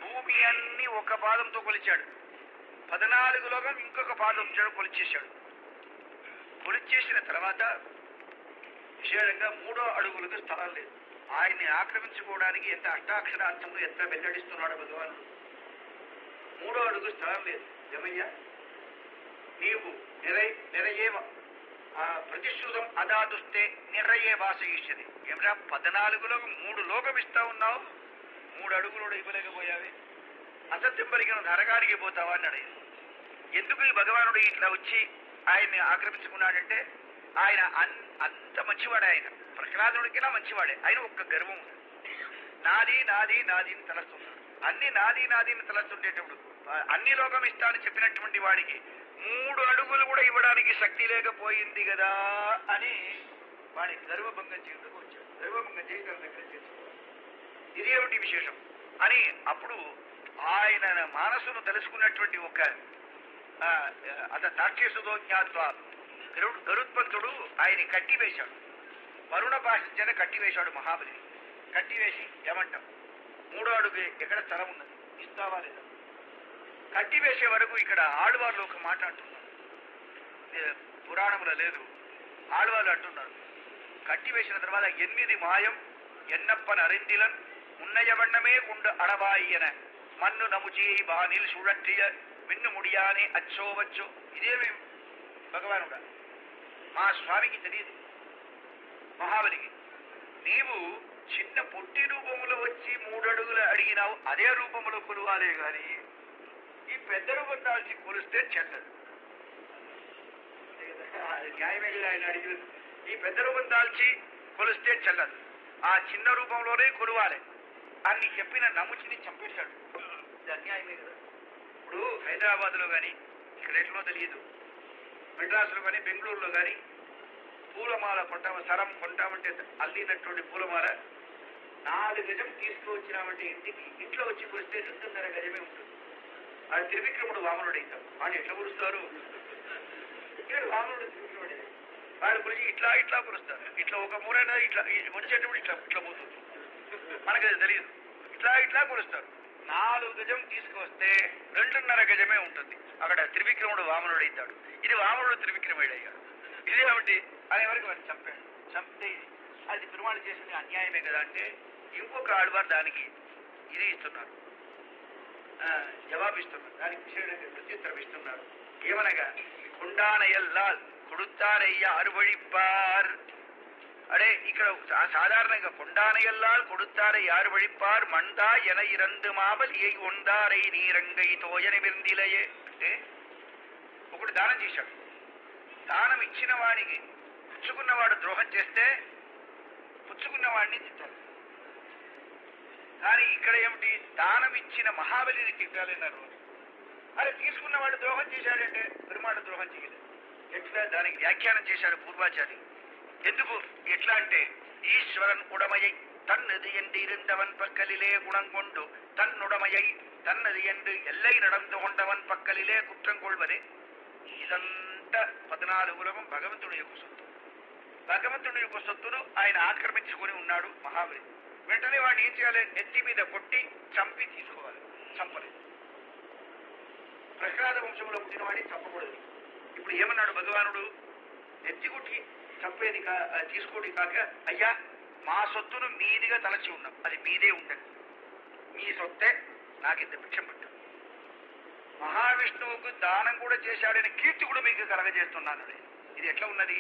భూమి అన్ని ఒక పాదంతో కొలిచాడు పద్నాలుగు లోకం ఇంకొక పాదంతో కొలిచేశాడు కొలిచేసిన తర్వాత విశేషంగా మూడో అడుగులకు స్థలం లేదు ఆయన్ని ఆక్రమించుకోవడానికి ఎంత అష్టాక్షరార్థములు ఎంత వెల్లడిస్తున్నాడు భగవానుడు మూడో అడుగు స్థలం లేదు ఏమయ్యా నీవు నిరై నిరయేవ ఆ ప్రతిశ్రుతం అదాదుస్తే నిరయే భాషయిష్యది ఏమిటా పద్నాలుగులో మూడు లోకం ఇస్తా ఉన్నావు మూడు అడుగులు కూడా ఇవ్వలేకపోయావి అసత్యం పలికిన నరగానికి పోతావా అన్నాడు ఆయన. ఎందుకు ఈ భగవానుడు ఇట్లా వచ్చి ఆయన్ని ఆక్రమించుకున్నాడంటే ఆయన అన్- అంత మంచివాడే ఆయన ప్రహ్లాదుడికినా మంచివాడే ఆయన ఒక్క గర్వం ఉంది నాది నాది నాది అని తలస్తున్నాడు అన్ని నాది నాది అని తలస్తుండేటప్పుడు ఆ, అన్ని లోకం ఇస్తానని చెప్పినటువంటి వాడికి మూడు అడుగులు కూడా ఇవ్వడానికి శక్తి లేకపోయింది కదా అని వాడి గర్వభంగం చేయడానికి వచ్చాడు గర్వభంగం చేసి తన దగ్గర చేసుకోవాలి ఇదేమిటి విశేషం అని అప్పుడు ఆయన మానసును తెలుసుకున్నటువంటి ఒక ఆ, అత తాక్షసుతో జ్ఞాత్వ గరుడు గరుత్పంతుడు ఆయన కట్టివేశాడు వరుణ భాష చేత కట్టివేశాడు మహాబలిని కట్టివేసి ఏమంటాం మూడో అడుగు ఎక్కడ స్థలం ఉన్నది ఇస్తావా లేదా కట్టివేసే వరకు ఇక్కడ ఆళ్వార్లు ఒక మాట అంటున్నారు ఇది పురాణములో లేదు ఆళ్వార్లు అంటున్నారు కట్టివేసిన తర్వాత ఎనిమిది మాయం ఎన్నప్పన్ అరిందిలన్ ఉన్నయవണ്ണమే కుండు అడవాయియన మన్ను నముచి బానిల్ సుழற்றிய మిన్ను ముడియానే అచ్చో వచ్చో ఇదేమి భగవానుడా మా స్వామికి తెలియదు మహాబలికి నీవు చిన్న పొట్టి రూపంలో వచ్చి మూడడుగులు అడిగినావు అదే రూపంలో కొలువాలే గాని ఈ పెద్ద రూపం దాల్చి కొలిస్తే చెల్లదు అది న్యాయమే కదా ఆయన అడిగింది ఈ పెద్ద రూపం దాల్చి కొలిస్తే చెల్లదు ఆ చిన్న రూపంలోనే కొలువాలి అని చెప్పిన నమ్ముచిని చంపేశాడు ఇది అన్యాయమే కదా ఇప్పుడు హైదరాబాద్ లో గాని ఇక్కడ ఎట్లో తెలియదు మెడ్రాస్లో కానీ బెంగళూరులో కానీ పూలమాల కొంటాము సరం కొంటామంటే అల్లినటువంటి పూలమాల నాలుగు గజం తీసుకువచ్చినామంటే ఇంటికి ఇంట్లో వచ్చి కొలిస్తే రెండున్నర గజమే ఉంటుంది అది త్రివిక్రముడు వామనుడు అవుతాం వాడు ఎట్లా కొలుస్తారు ఇక్కడ వామనుడు త్రివిక్రముడే వాడు కొలిచి ఇట్లా ఇట్లా కొలుస్తారు ఇట్లా ఒక మూరైనా ఇట్లా ఈ వచ్చేటప్పుడు ఇట్లా ఇట్లా పోతుంది మనకు అది తెలియదు ఇట్లా ఇట్లా కొలుస్తారు నాలుగు గజం తీసుకొస్తే రెండున్నర గజమే ఉంటుంది అక్కడ త్రివిక్రముడు వామనుడు అవుతాడు ఇది వామనుడు త్రివిక్రముడు అయ్యాడు ఇదేమిటి అనే వరకు వాడిని చంపాడు చంపితే అది పెరుమాళ్ చేసింది అన్యాయమే కదా అంటే ఇంకొక ఆడవారు దానికి ఇది ఇస్తున్నారు ఆ, జవాబిస్తున్నారు దానికి విషయంగా ప్రత్యుత్తరం ఇస్తున్నారు ఏమనగా కుండానయల్లాల్ కొడుతారయ్య అరువழிப்பார் అడే ఇక్కడ సా- సాధారణంగా కొండానయల్లాల్ కొడుతాரை యారు వழிப்பார் మందా ఎన ఇరందు మావల్ ఏ ఉందారై నీరంగై తోయని మిందిలయే అంటే ఒకడు దానం చేశాడు దానం ఇచ్చిన వాడికి పుచ్చుకున్నవాడు ద్రోహం చేస్తే పుచ్చుకున్న వాడిని తిట్టాలి కానీ ఇక్కడ ఏమిటి దానం ఇచ్చిన మహాబలిని తిట్టాలన్నారు అరే తీసుకున్నవాడు ద్రోహం చేశాడంటే పెరుమాడు ద్రోహం చేయలేదు ఎట్లా దానికి వ్యాఖ్యానం చేశాడు పూర్వాచారి ఎందుకు ఎట్లా అంటే ఈశ్వరన్ ఉడమయ్யை தன்னது என்று இருந்தவன் பக்கலிலே குணம் கொண்டு தன்னுடமையை தன்னது என்று எல்லை நடந்து கொண்டவன் పక్కలిలే కుట్రం కొల్వదే ఇదంతా పద్నాలుగు ఉలగం భగవంతుడి యొక్క సొత్తు భగవంతుడి యొక్క సొత్తును ఆయన ఆక్రమించుకొని ఉన్నాడు మహాబలి వెంటనే వాడిని ఏం చేయాలి నెత్తి మీద కొట్టి చంపి తీసుకోవాలి చంపలేదు ప్రహ్లాద వంశంలో పుట్టిన వాడిని చంపకూడదు ఇప్పుడు ఏమన్నాడు భగవానుడు నెత్తి కొట్టి చంపేది కా ఆ, తీసుకోడి కాక అయ్యా మా సొత్తును మీదిగా తలచి ఉన్నాం అది మీదే ఉంటుంది మీ సొత్తే నాకింత భిక్షం పెట్టు మహావిష్ణువుకు దానం కూడా చేశాడని కీర్తి కూడా మీకు కలగజేస్తున్నాను నేను. ఇది ఎట్లా ఉన్నది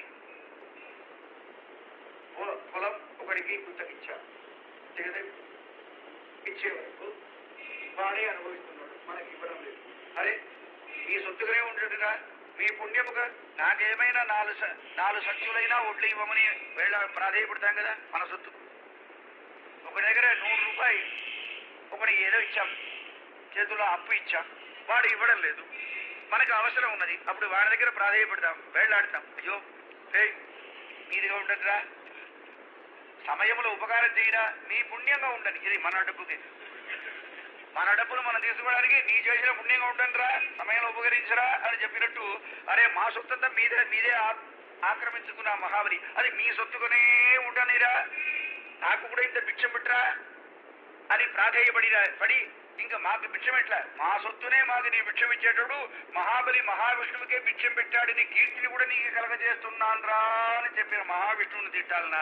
పొ- పొలం ఒకడికి గుత్తకిచ్చారు అంతే కదా? ఇచ్చే వరకు వాడే అనుభవిస్తున్నాడు మనకి ఇవ్వడం లేదు అరే మీ సొత్తుగానే ఉండదుగా మీ పుణ్యముగా నాకేమైనా నాలుగు స- నాలుగు సత్యులైనా ఒడ్లు ఇవ్వమని వెళ్ళ ప్రాధేయపడతాం కదా మన సొత్తు ఒక దగ్గర నూరు రూపాయలు ఒకటి ఏదో ఇచ్చాం చేతుల్లో అప్పు ఇచ్చాం వాడు ఇవ్వడం లేదు మనకు అవసరం ఉన్నది అప్పుడు వాడి దగ్గర ప్రాధేయపడతాం వేళ్లాడతాం అయ్యో హే మీదిగా ఉండదురా సమయంలో ఉపకారం చేయరా నీ పుణ్యంగా ఉండని ఇది మన డబ్బుకి మన డబ్బులు మనం తీసుకోవడానికి నీ చేసిన పుణ్యంగా ఉండండిరా సమయంలో ఉపకరించరా అని చెప్పినట్టు అరే మా సొత్తంతా మీదే మీదే ఆ- ఆక్రమించుకున్న మహాబలి అది మీ సొత్తుకునే ఉండనిరా నాకు కూడా ఇంత భిక్షం పెట్టరా అని ప్రాధేయపడి పడి ఇంకా మాకు భిక్షం ఎట్లా మా సొత్తునే మాకు నీ భిక్షం ఇచ్చేటప్పుడు మహాబలి మహావిష్ణువుకే భిక్షం పెట్టాడని కీర్తిని కూడా నీకు కలగజేస్తున్నాను రా అని చెప్పిన మహావిష్ణువుని తిట్టాలనా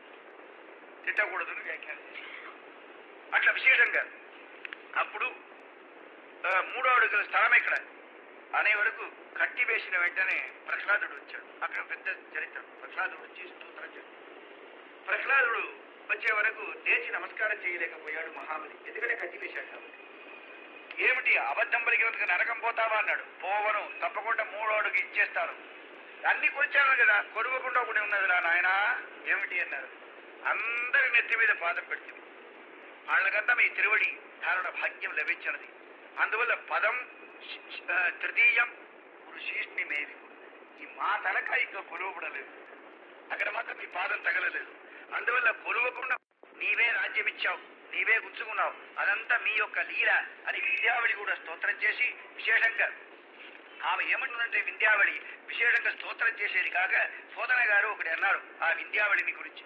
తిట్టకూడదు అని వ్యాఖ్యానం చేశారు. అట్లా విశేషంగా అప్పుడు ఆ, మూడో అడుగుల స్థలం ఇక్కడ అనే వరకు కట్టి వేసిన వెంటనే ప్రహ్లాదుడు వచ్చాడు అక్కడ పెద్ద చరిత్ర ప్రహ్లాదుడు వచ్చి స్తోత్రం చేశాడు ప్రహ్లాదుడు వచ్చే వరకు లేచి నమస్కారం చేయలేకపోయాడు మహాబలి ఎందుకంటే కట్టి వేశాడు కాబట్టి ఏమిటి అబద్ధం పలికినందుకు నరకం పోతావా అన్నాడు పోవను తప్పకుండా మూడో అడుగు ఇచ్చేస్తాను అన్ని కొలిచాను కదా కొరవకుండా ఒకటి ఉన్నది రా నాయనా ఏమిటి అన్నారు అందరి నెత్తి మీద పాదం పెడుతుంది వాళ్ళకంతా మీ తిరువడి ధారణ భాగ్యం లభించినది అందువల్ల పదం శి- శి- ఆ, తృతీయం పురుషీష్ణి మేవి ఈ మా తలక ఇంకా కొలువబడలేదు అక్కడ మాత్రం మీ పాదం తగలలేదు అందువల్ల కొలువకుండా నీవే రాజ్యం ఇచ్చావు నీవే గుచ్చుకున్నావు అదంతా మీ యొక్క లీల అని విద్యావళి కూడా స్తోత్రం చేసి విశేషంగా ఆమె ఏమంటుందంటే విద్యావళి విశేషంగా స్తోత్రం చేసేది కాక సోదన గారు ఒకటి అన్నారు ఆ విద్యావళిని గురించి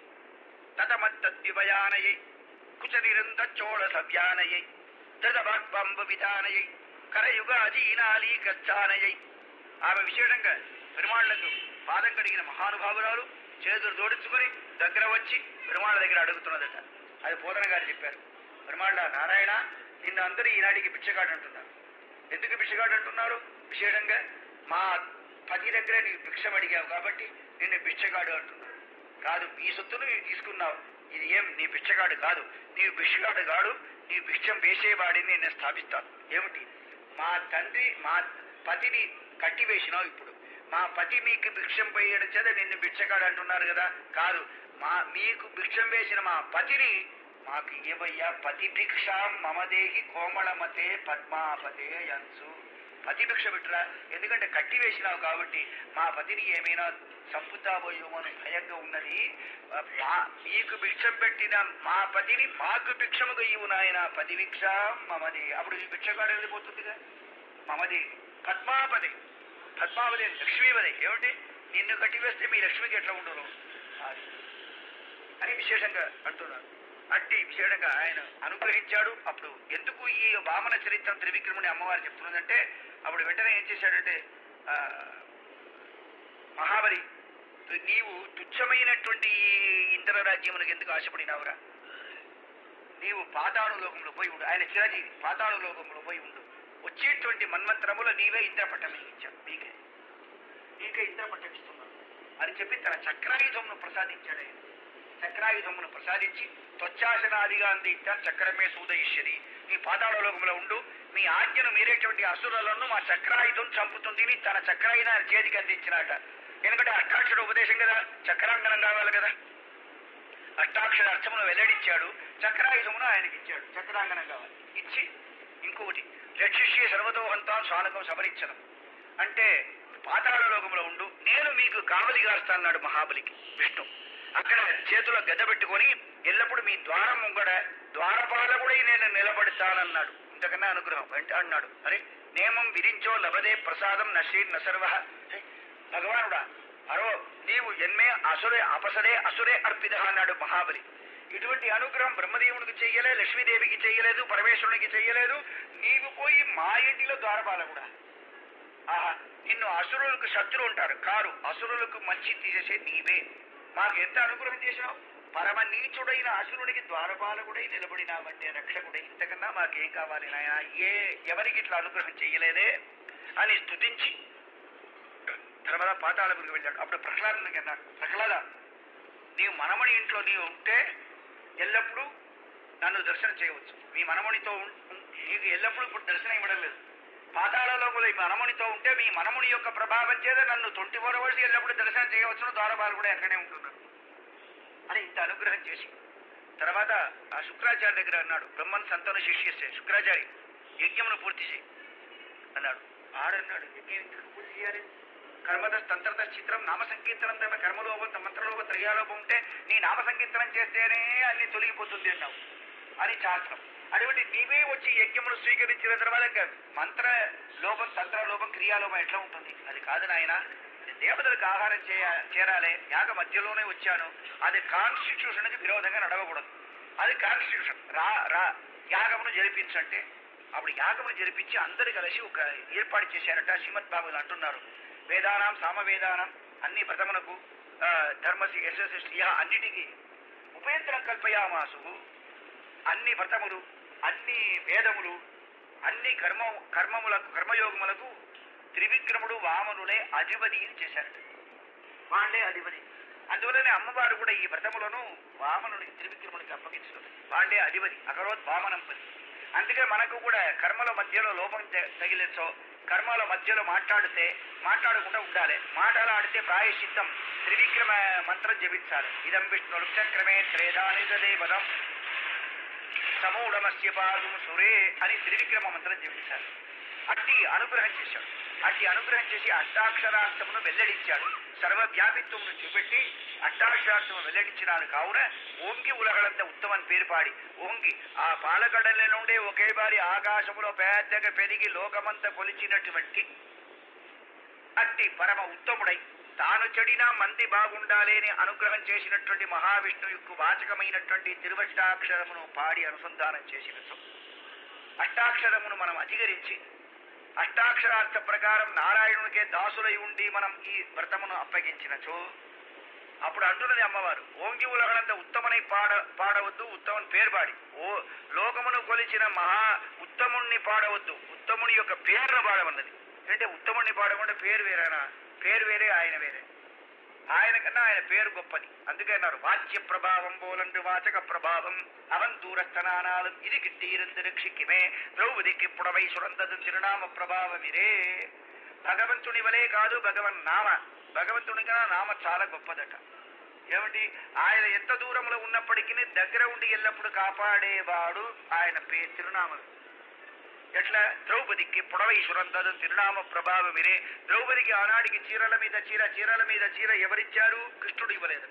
తతమత్తద్వివయానయై కుచనిరుంద చోళ సవ్యానయై ధృతభక్బంబ విధానయై కరయుగాజీనాలీ కచ్చానయై ఆమె విశేషంగా పెరుమాళ్లకు పాదం కడిగిన మహానుభావురాలు చేతులు జోడించుకొని దగ్గర వచ్చి పెరుమాళ్ళ దగ్గర అడుగుతున్నదట అది పోతన గారు చెప్పారు పెరుమాళ్ళ నారాయణ నిన్ను అందరూ ఈనాటికి బిచ్చగాడు అంటున్నారు ఎందుకు బిచ్చగాడు అంటున్నారు విశేషంగా మా పతి దగ్గర నీకు భిక్షం అడిగావు కాబట్టి నిన్ను బిచ్చగాడు అంటున్నారు కాదు ఈ సొత్తును నీవు తీసుకున్నావు ఇది ఏం నీ బిచ్చగాడు కాదు నీవు బిచ్చగాడు కాడు నీ భిక్షం వేసేవాడిని నేను స్థాపిస్తాను ఏమిటి మా తండ్రి మా పతిని కట్టివేసినావు ఇప్పుడు మా పతి మీకు భిక్షం వేయడం చేత నిన్ను బిచ్చగాడు అంటున్నారు కదా కాదు మా మీకు భిక్షం వేసిన మా పతిని మాకు ఏవయ్యా పతి భిక్ష మమదేహి కోమళమతే పద్మాపతే యంసు పతి భిక్ష బిట్టురా ఎందుకంటే కట్టి వేసినావు కాబట్టి మా పతిని ఏమైనా చంపుతాబోయేమో అని భయంగా ఉన్నది ఆ, మా- మీకు భిక్షం పెట్టిన మా పతిని మాకు భిక్షముగా ఇవ్వు నాయన పతి భిక్ష మమది అప్పుడు ఈ భిక్షగాడు వెళ్ళిపోతుందిగా మమది పద్మాపది పద్మావతి లక్ష్మీవది ఏమిటి నిన్ను కట్టివేస్తే మీ లక్ష్మికి ఎట్లా ఉండరు అది. అని విశేషంగా అంటున్నారు అట్టి విశేషంగా ఆయన అనుగ్రహించాడు అప్పుడు ఎందుకు ఈ వామన చరిత్రం త్రివిక్రముని అమ్మవారు చెప్తున్నదంటే అప్పుడు వెంటనే ఏం చేశాడంటే ఆ, మహాబలి నీవు తుచ్చమైనటువంటి ఈ ఇంద్ర రాజ్యమునకు ఎందుకు ఆశపడినావురా నీవు పాతాళ లోకంలో పోయి ఉండు ఆయన చిరంజీవి పాతాళ లోకంలో పోయి ఉండు వచ్చేటువంటి మన్వంతరములో నీవే ఇంద్రపట్టం ఇచ్చావు నీకే నీకే ఇంద్రపట్టం ఇస్తున్నాను అని చెప్పి తన చక్రాయుధమును ప్రసాదించాడు ఆయన చక్రాయుధమును ప్రసాదించి త్వచ్చాసనాదిగా అందించారు చక్రమే సూదయిష్యది నీ పాతాళ లోకంలో ఉండు మీ ఆజ్ఞను మీరేటువంటి అసురులను మా చక్రాయుధం చంపుతుంది అని తన చక్రాయుధం ఆయన చేతికి అందించినట ఎందుకంటే అష్టాక్షర ఉపదేశం కదా చక్రాంగనం కావాలి కదా అష్టాక్షర అర్థమును వెల్లడించాడు చక్రాయుధమును ఆయనకి ఇచ్చాడు చక్రాంగనం కావాలి ఇచ్చి ఇంకొకటి రక్షిష్య సర్వతోహంతా స్వానకం సవరించడం అంటే పాతాళ లోకంలో ఉండు నేను మీకు కావలి కాస్తాన్నాడు మహాబలికి విష్ణు అక్కడ చేతిలో గద పెట్టుకొని ఎల్లప్పుడు మీ ద్వారం ముంగడ ద్వారపాలకుడై నేను నిలబడతానన్నాడు ఇంతకన్నా అనుగ్రహం వెంట అన్నాడు అరే నేమం విరించో లభదే ప్రసాదం నశ్రీ నసర్వ హే, భగవానుడా అరో నీవు ఎన్మే అసురే అపసరే అసురే అర్పిత అన్నాడు మహాబలి ఇటువంటి అనుగ్రహం బ్రహ్మదేవునికి చెయ్యలే లక్ష్మీదేవికి చెయ్యలేదు పరమేశ్వరునికి చెయ్యలేదు నీవు పోయి మా ఇంటిలో ద్వారపాలకుడా ఆహా నిన్ను అసురులకు శత్రు ఉంటారు కారు అసురులకు మంచి తీసేసే నీవే మాకు ఎంత అనుగ్రహం చేశావు పరమ నీచుడైన అసురుడికి ద్వారపాలకుడై నిలబడినావంటే రక్షకుడై ఇంతకన్నా మాకేం కావాలి నాయన ఏ ఎవరికి ఇట్లా అనుగ్రహం చెయ్యలేదే అని స్తుతించి తర్వాత పాతాళపురికి వెళ్ళాడు అప్పుడు ప్రహ్లాదునికి అన్నాడు ప్రహ్లాద నీవు మనమణి ఇంట్లో నీవు ఉంటే ఎల్లప్పుడూ నన్ను దర్శనం చేయవచ్చు మీ మనమునితో ఉం- ఉం- నీకు ఎల్లప్పుడూ ఇప్పుడు దర్శనం ఇవ్వడం లేదు పాతాళలో కూడా ఈ మనమునితో ఉంటే మీ మనముని యొక్క ప్రభావం చేత నన్ను ట్వంటీ ఫోర్ అవర్స్ ఎల్లప్పుడూ దర్శనం చేయవచ్చును ద్వారపాలు కూడా ఎక్కడే ఉంటున్నారు అని ఇంత అనుగ్రహం చేసి తర్వాత ఆ శుక్రాచార్య దగ్గర అన్నాడు బ్రహ్మన్ సంతాన శిష్యస్తే శుక్రాచారి యజ్ఞమును పూర్తి చేయి అన్నాడు ఆడన్నాడు యజ్ఞం ఎందుకు పూర్తి చేయాలి కర్మద తంత్రత చిత్రం నామ సంకీర్తనం తమ కర్మలోపం మంత్రలోపం త్రయాలోపం ఉంటే నీ నామ సంకీర్తనం చేస్తేనే అన్ని తొలగిపోతుంది అన్నావు అని శాస్త్రం అటువంటి నీవే వచ్చి యజ్ఞమును స్వీకరించిన తర్వాత ఇంకా మంత్ర లోపం తంత్ర లోపం క్రియాలోపం ఎట్లా ఉంటుంది అది కాదు నాయన దేవతలకు ఆహారం చేయ చేరాలి యాగ మధ్యలోనే వచ్చాను అది కాన్స్టిట్యూషన్కి విరోధంగా నడవకూడదు అది కాన్స్టిట్యూషన్ రా రా యాగమును జరిపించంటే అప్పుడు యాగమును జరిపించి అందరు కలిసి ఒక ఏర్పాటు చేశారట శ్రీమద్ బాబులు అంటున్నారు వేదానం సామవేదానం అన్ని వ్రతమునకు ఆ, ధర్మసి ఎస్ఎస్ఎస్ అన్నిటికీ ఉపేంద్రం కల్పయామాసు అన్ని వ్రతములు అన్ని వేదములు అన్ని కర్మ కర్మములకు కర్మయోగములకు త్రివిక్రముడు వామనులే అధిపతి అని చేశారట వాళ్ళే అధిపతి అందువల్లనే అమ్మవారు కూడా ఈ వ్రతములను వామనుడి త్రివిక్రముడికి అప్పగించడం వాళ్ళే అధిపతి అకరోత్ వామనంపతి అందుకే మనకు కూడా కర్మల మధ్యలో లోపం త- తగిలించో కర్మల మధ్యలో మాట్లాడితే మాట్లాడకుండా ఉండాలి మాట్లాడితే ప్రాయశ్చిత్తం త్రివిక్రమ మంత్రం జపించాలి ఇదం విష్ణు చక్రమే త్రేదానిదే పదం సమూఢమస్య పాదం సురే అని త్రివిక్రమ మంత్రం జపించాలి అట్టి అనుగ్రహం చేశాడు అట్టి అనుగ్రహం చేసి అష్టాక్షరార్థమును వెల్లడించాడు సర్వవ్యాపిత్వమును చూపెట్టి అష్టాక్షరార్థము వెల్లడించినాడు కావున ఓంగి ఉలగలంత ఉత్తమని పేరు పాడి ఓంగి ఆ పాలగడల నుండే ఒకే బారి ఆకాశములో పెద్దగా పెరిగి లోకమంతా కొలిచినటువంటి అట్టి పరమ ఉత్తముడై తాను చెడినా మంది బాగుండాలి అని అనుగ్రహం చేసినటువంటి మహావిష్ణువుకు వాచకమైనటువంటి తిరువష్టాక్షరమును పాడి అనుసంధానం చేసినచో అష్టాక్షరమును మనం అధిగరించి అష్టాక్షరార్థ ప్రకారం నారాయణునికే దాసులై ఉండి మనం ఈ వ్రతమును అప్పగించినచో అప్పుడు అంటున్నది అమ్మవారు ఓంగి ఉలగనంత ఉత్తమనై పాడ పాడవద్దు ఉత్తమని పేరు పాడి ఓ లోకమును కొలిచిన మహా ఉత్తముణ్ణి పాడవద్దు ఉత్తముని యొక్క పేరును పాడమన్నది అంటే ఉత్తముణ్ణి పాడకుండా పేరు వేరేనా పేరు వేరే ఆయన వేరే ఆయన కన్నా ఆయన పేరు గొప్పది అందుకే అన్నారు వాచ్య ప్రభావం పోలండు వాచక ప్రభావం అవన్ దూరస్థనానాலும் ఇది గిట్టిరుంది రక్షిక్కిమే ద్రౌపదికి పుడవై సురందదు తిరునామ ప్రభావమిరే భగవంతుని వలే కాదు భగవన్ నామ భగవంతుని కన్నా నామ చాలా గొప్పదట ఏమిటి ఆయన ఎంత దూరంలో ఉన్నప్పటికీ దగ్గర ఉండి ఎల్లప్పుడు కాపాడేవాడు ఆయన పే తిరునామం ఎట్లా ద్రౌపదికి పుడవై సురందదు తిరునామ ప్రభావమిరే ద్రౌపదికి ఆనాడికి చీరల మీద చీర చీరల మీద చీర ఎవరిచ్చారు కృష్ణుడు ఇవ్వలేదట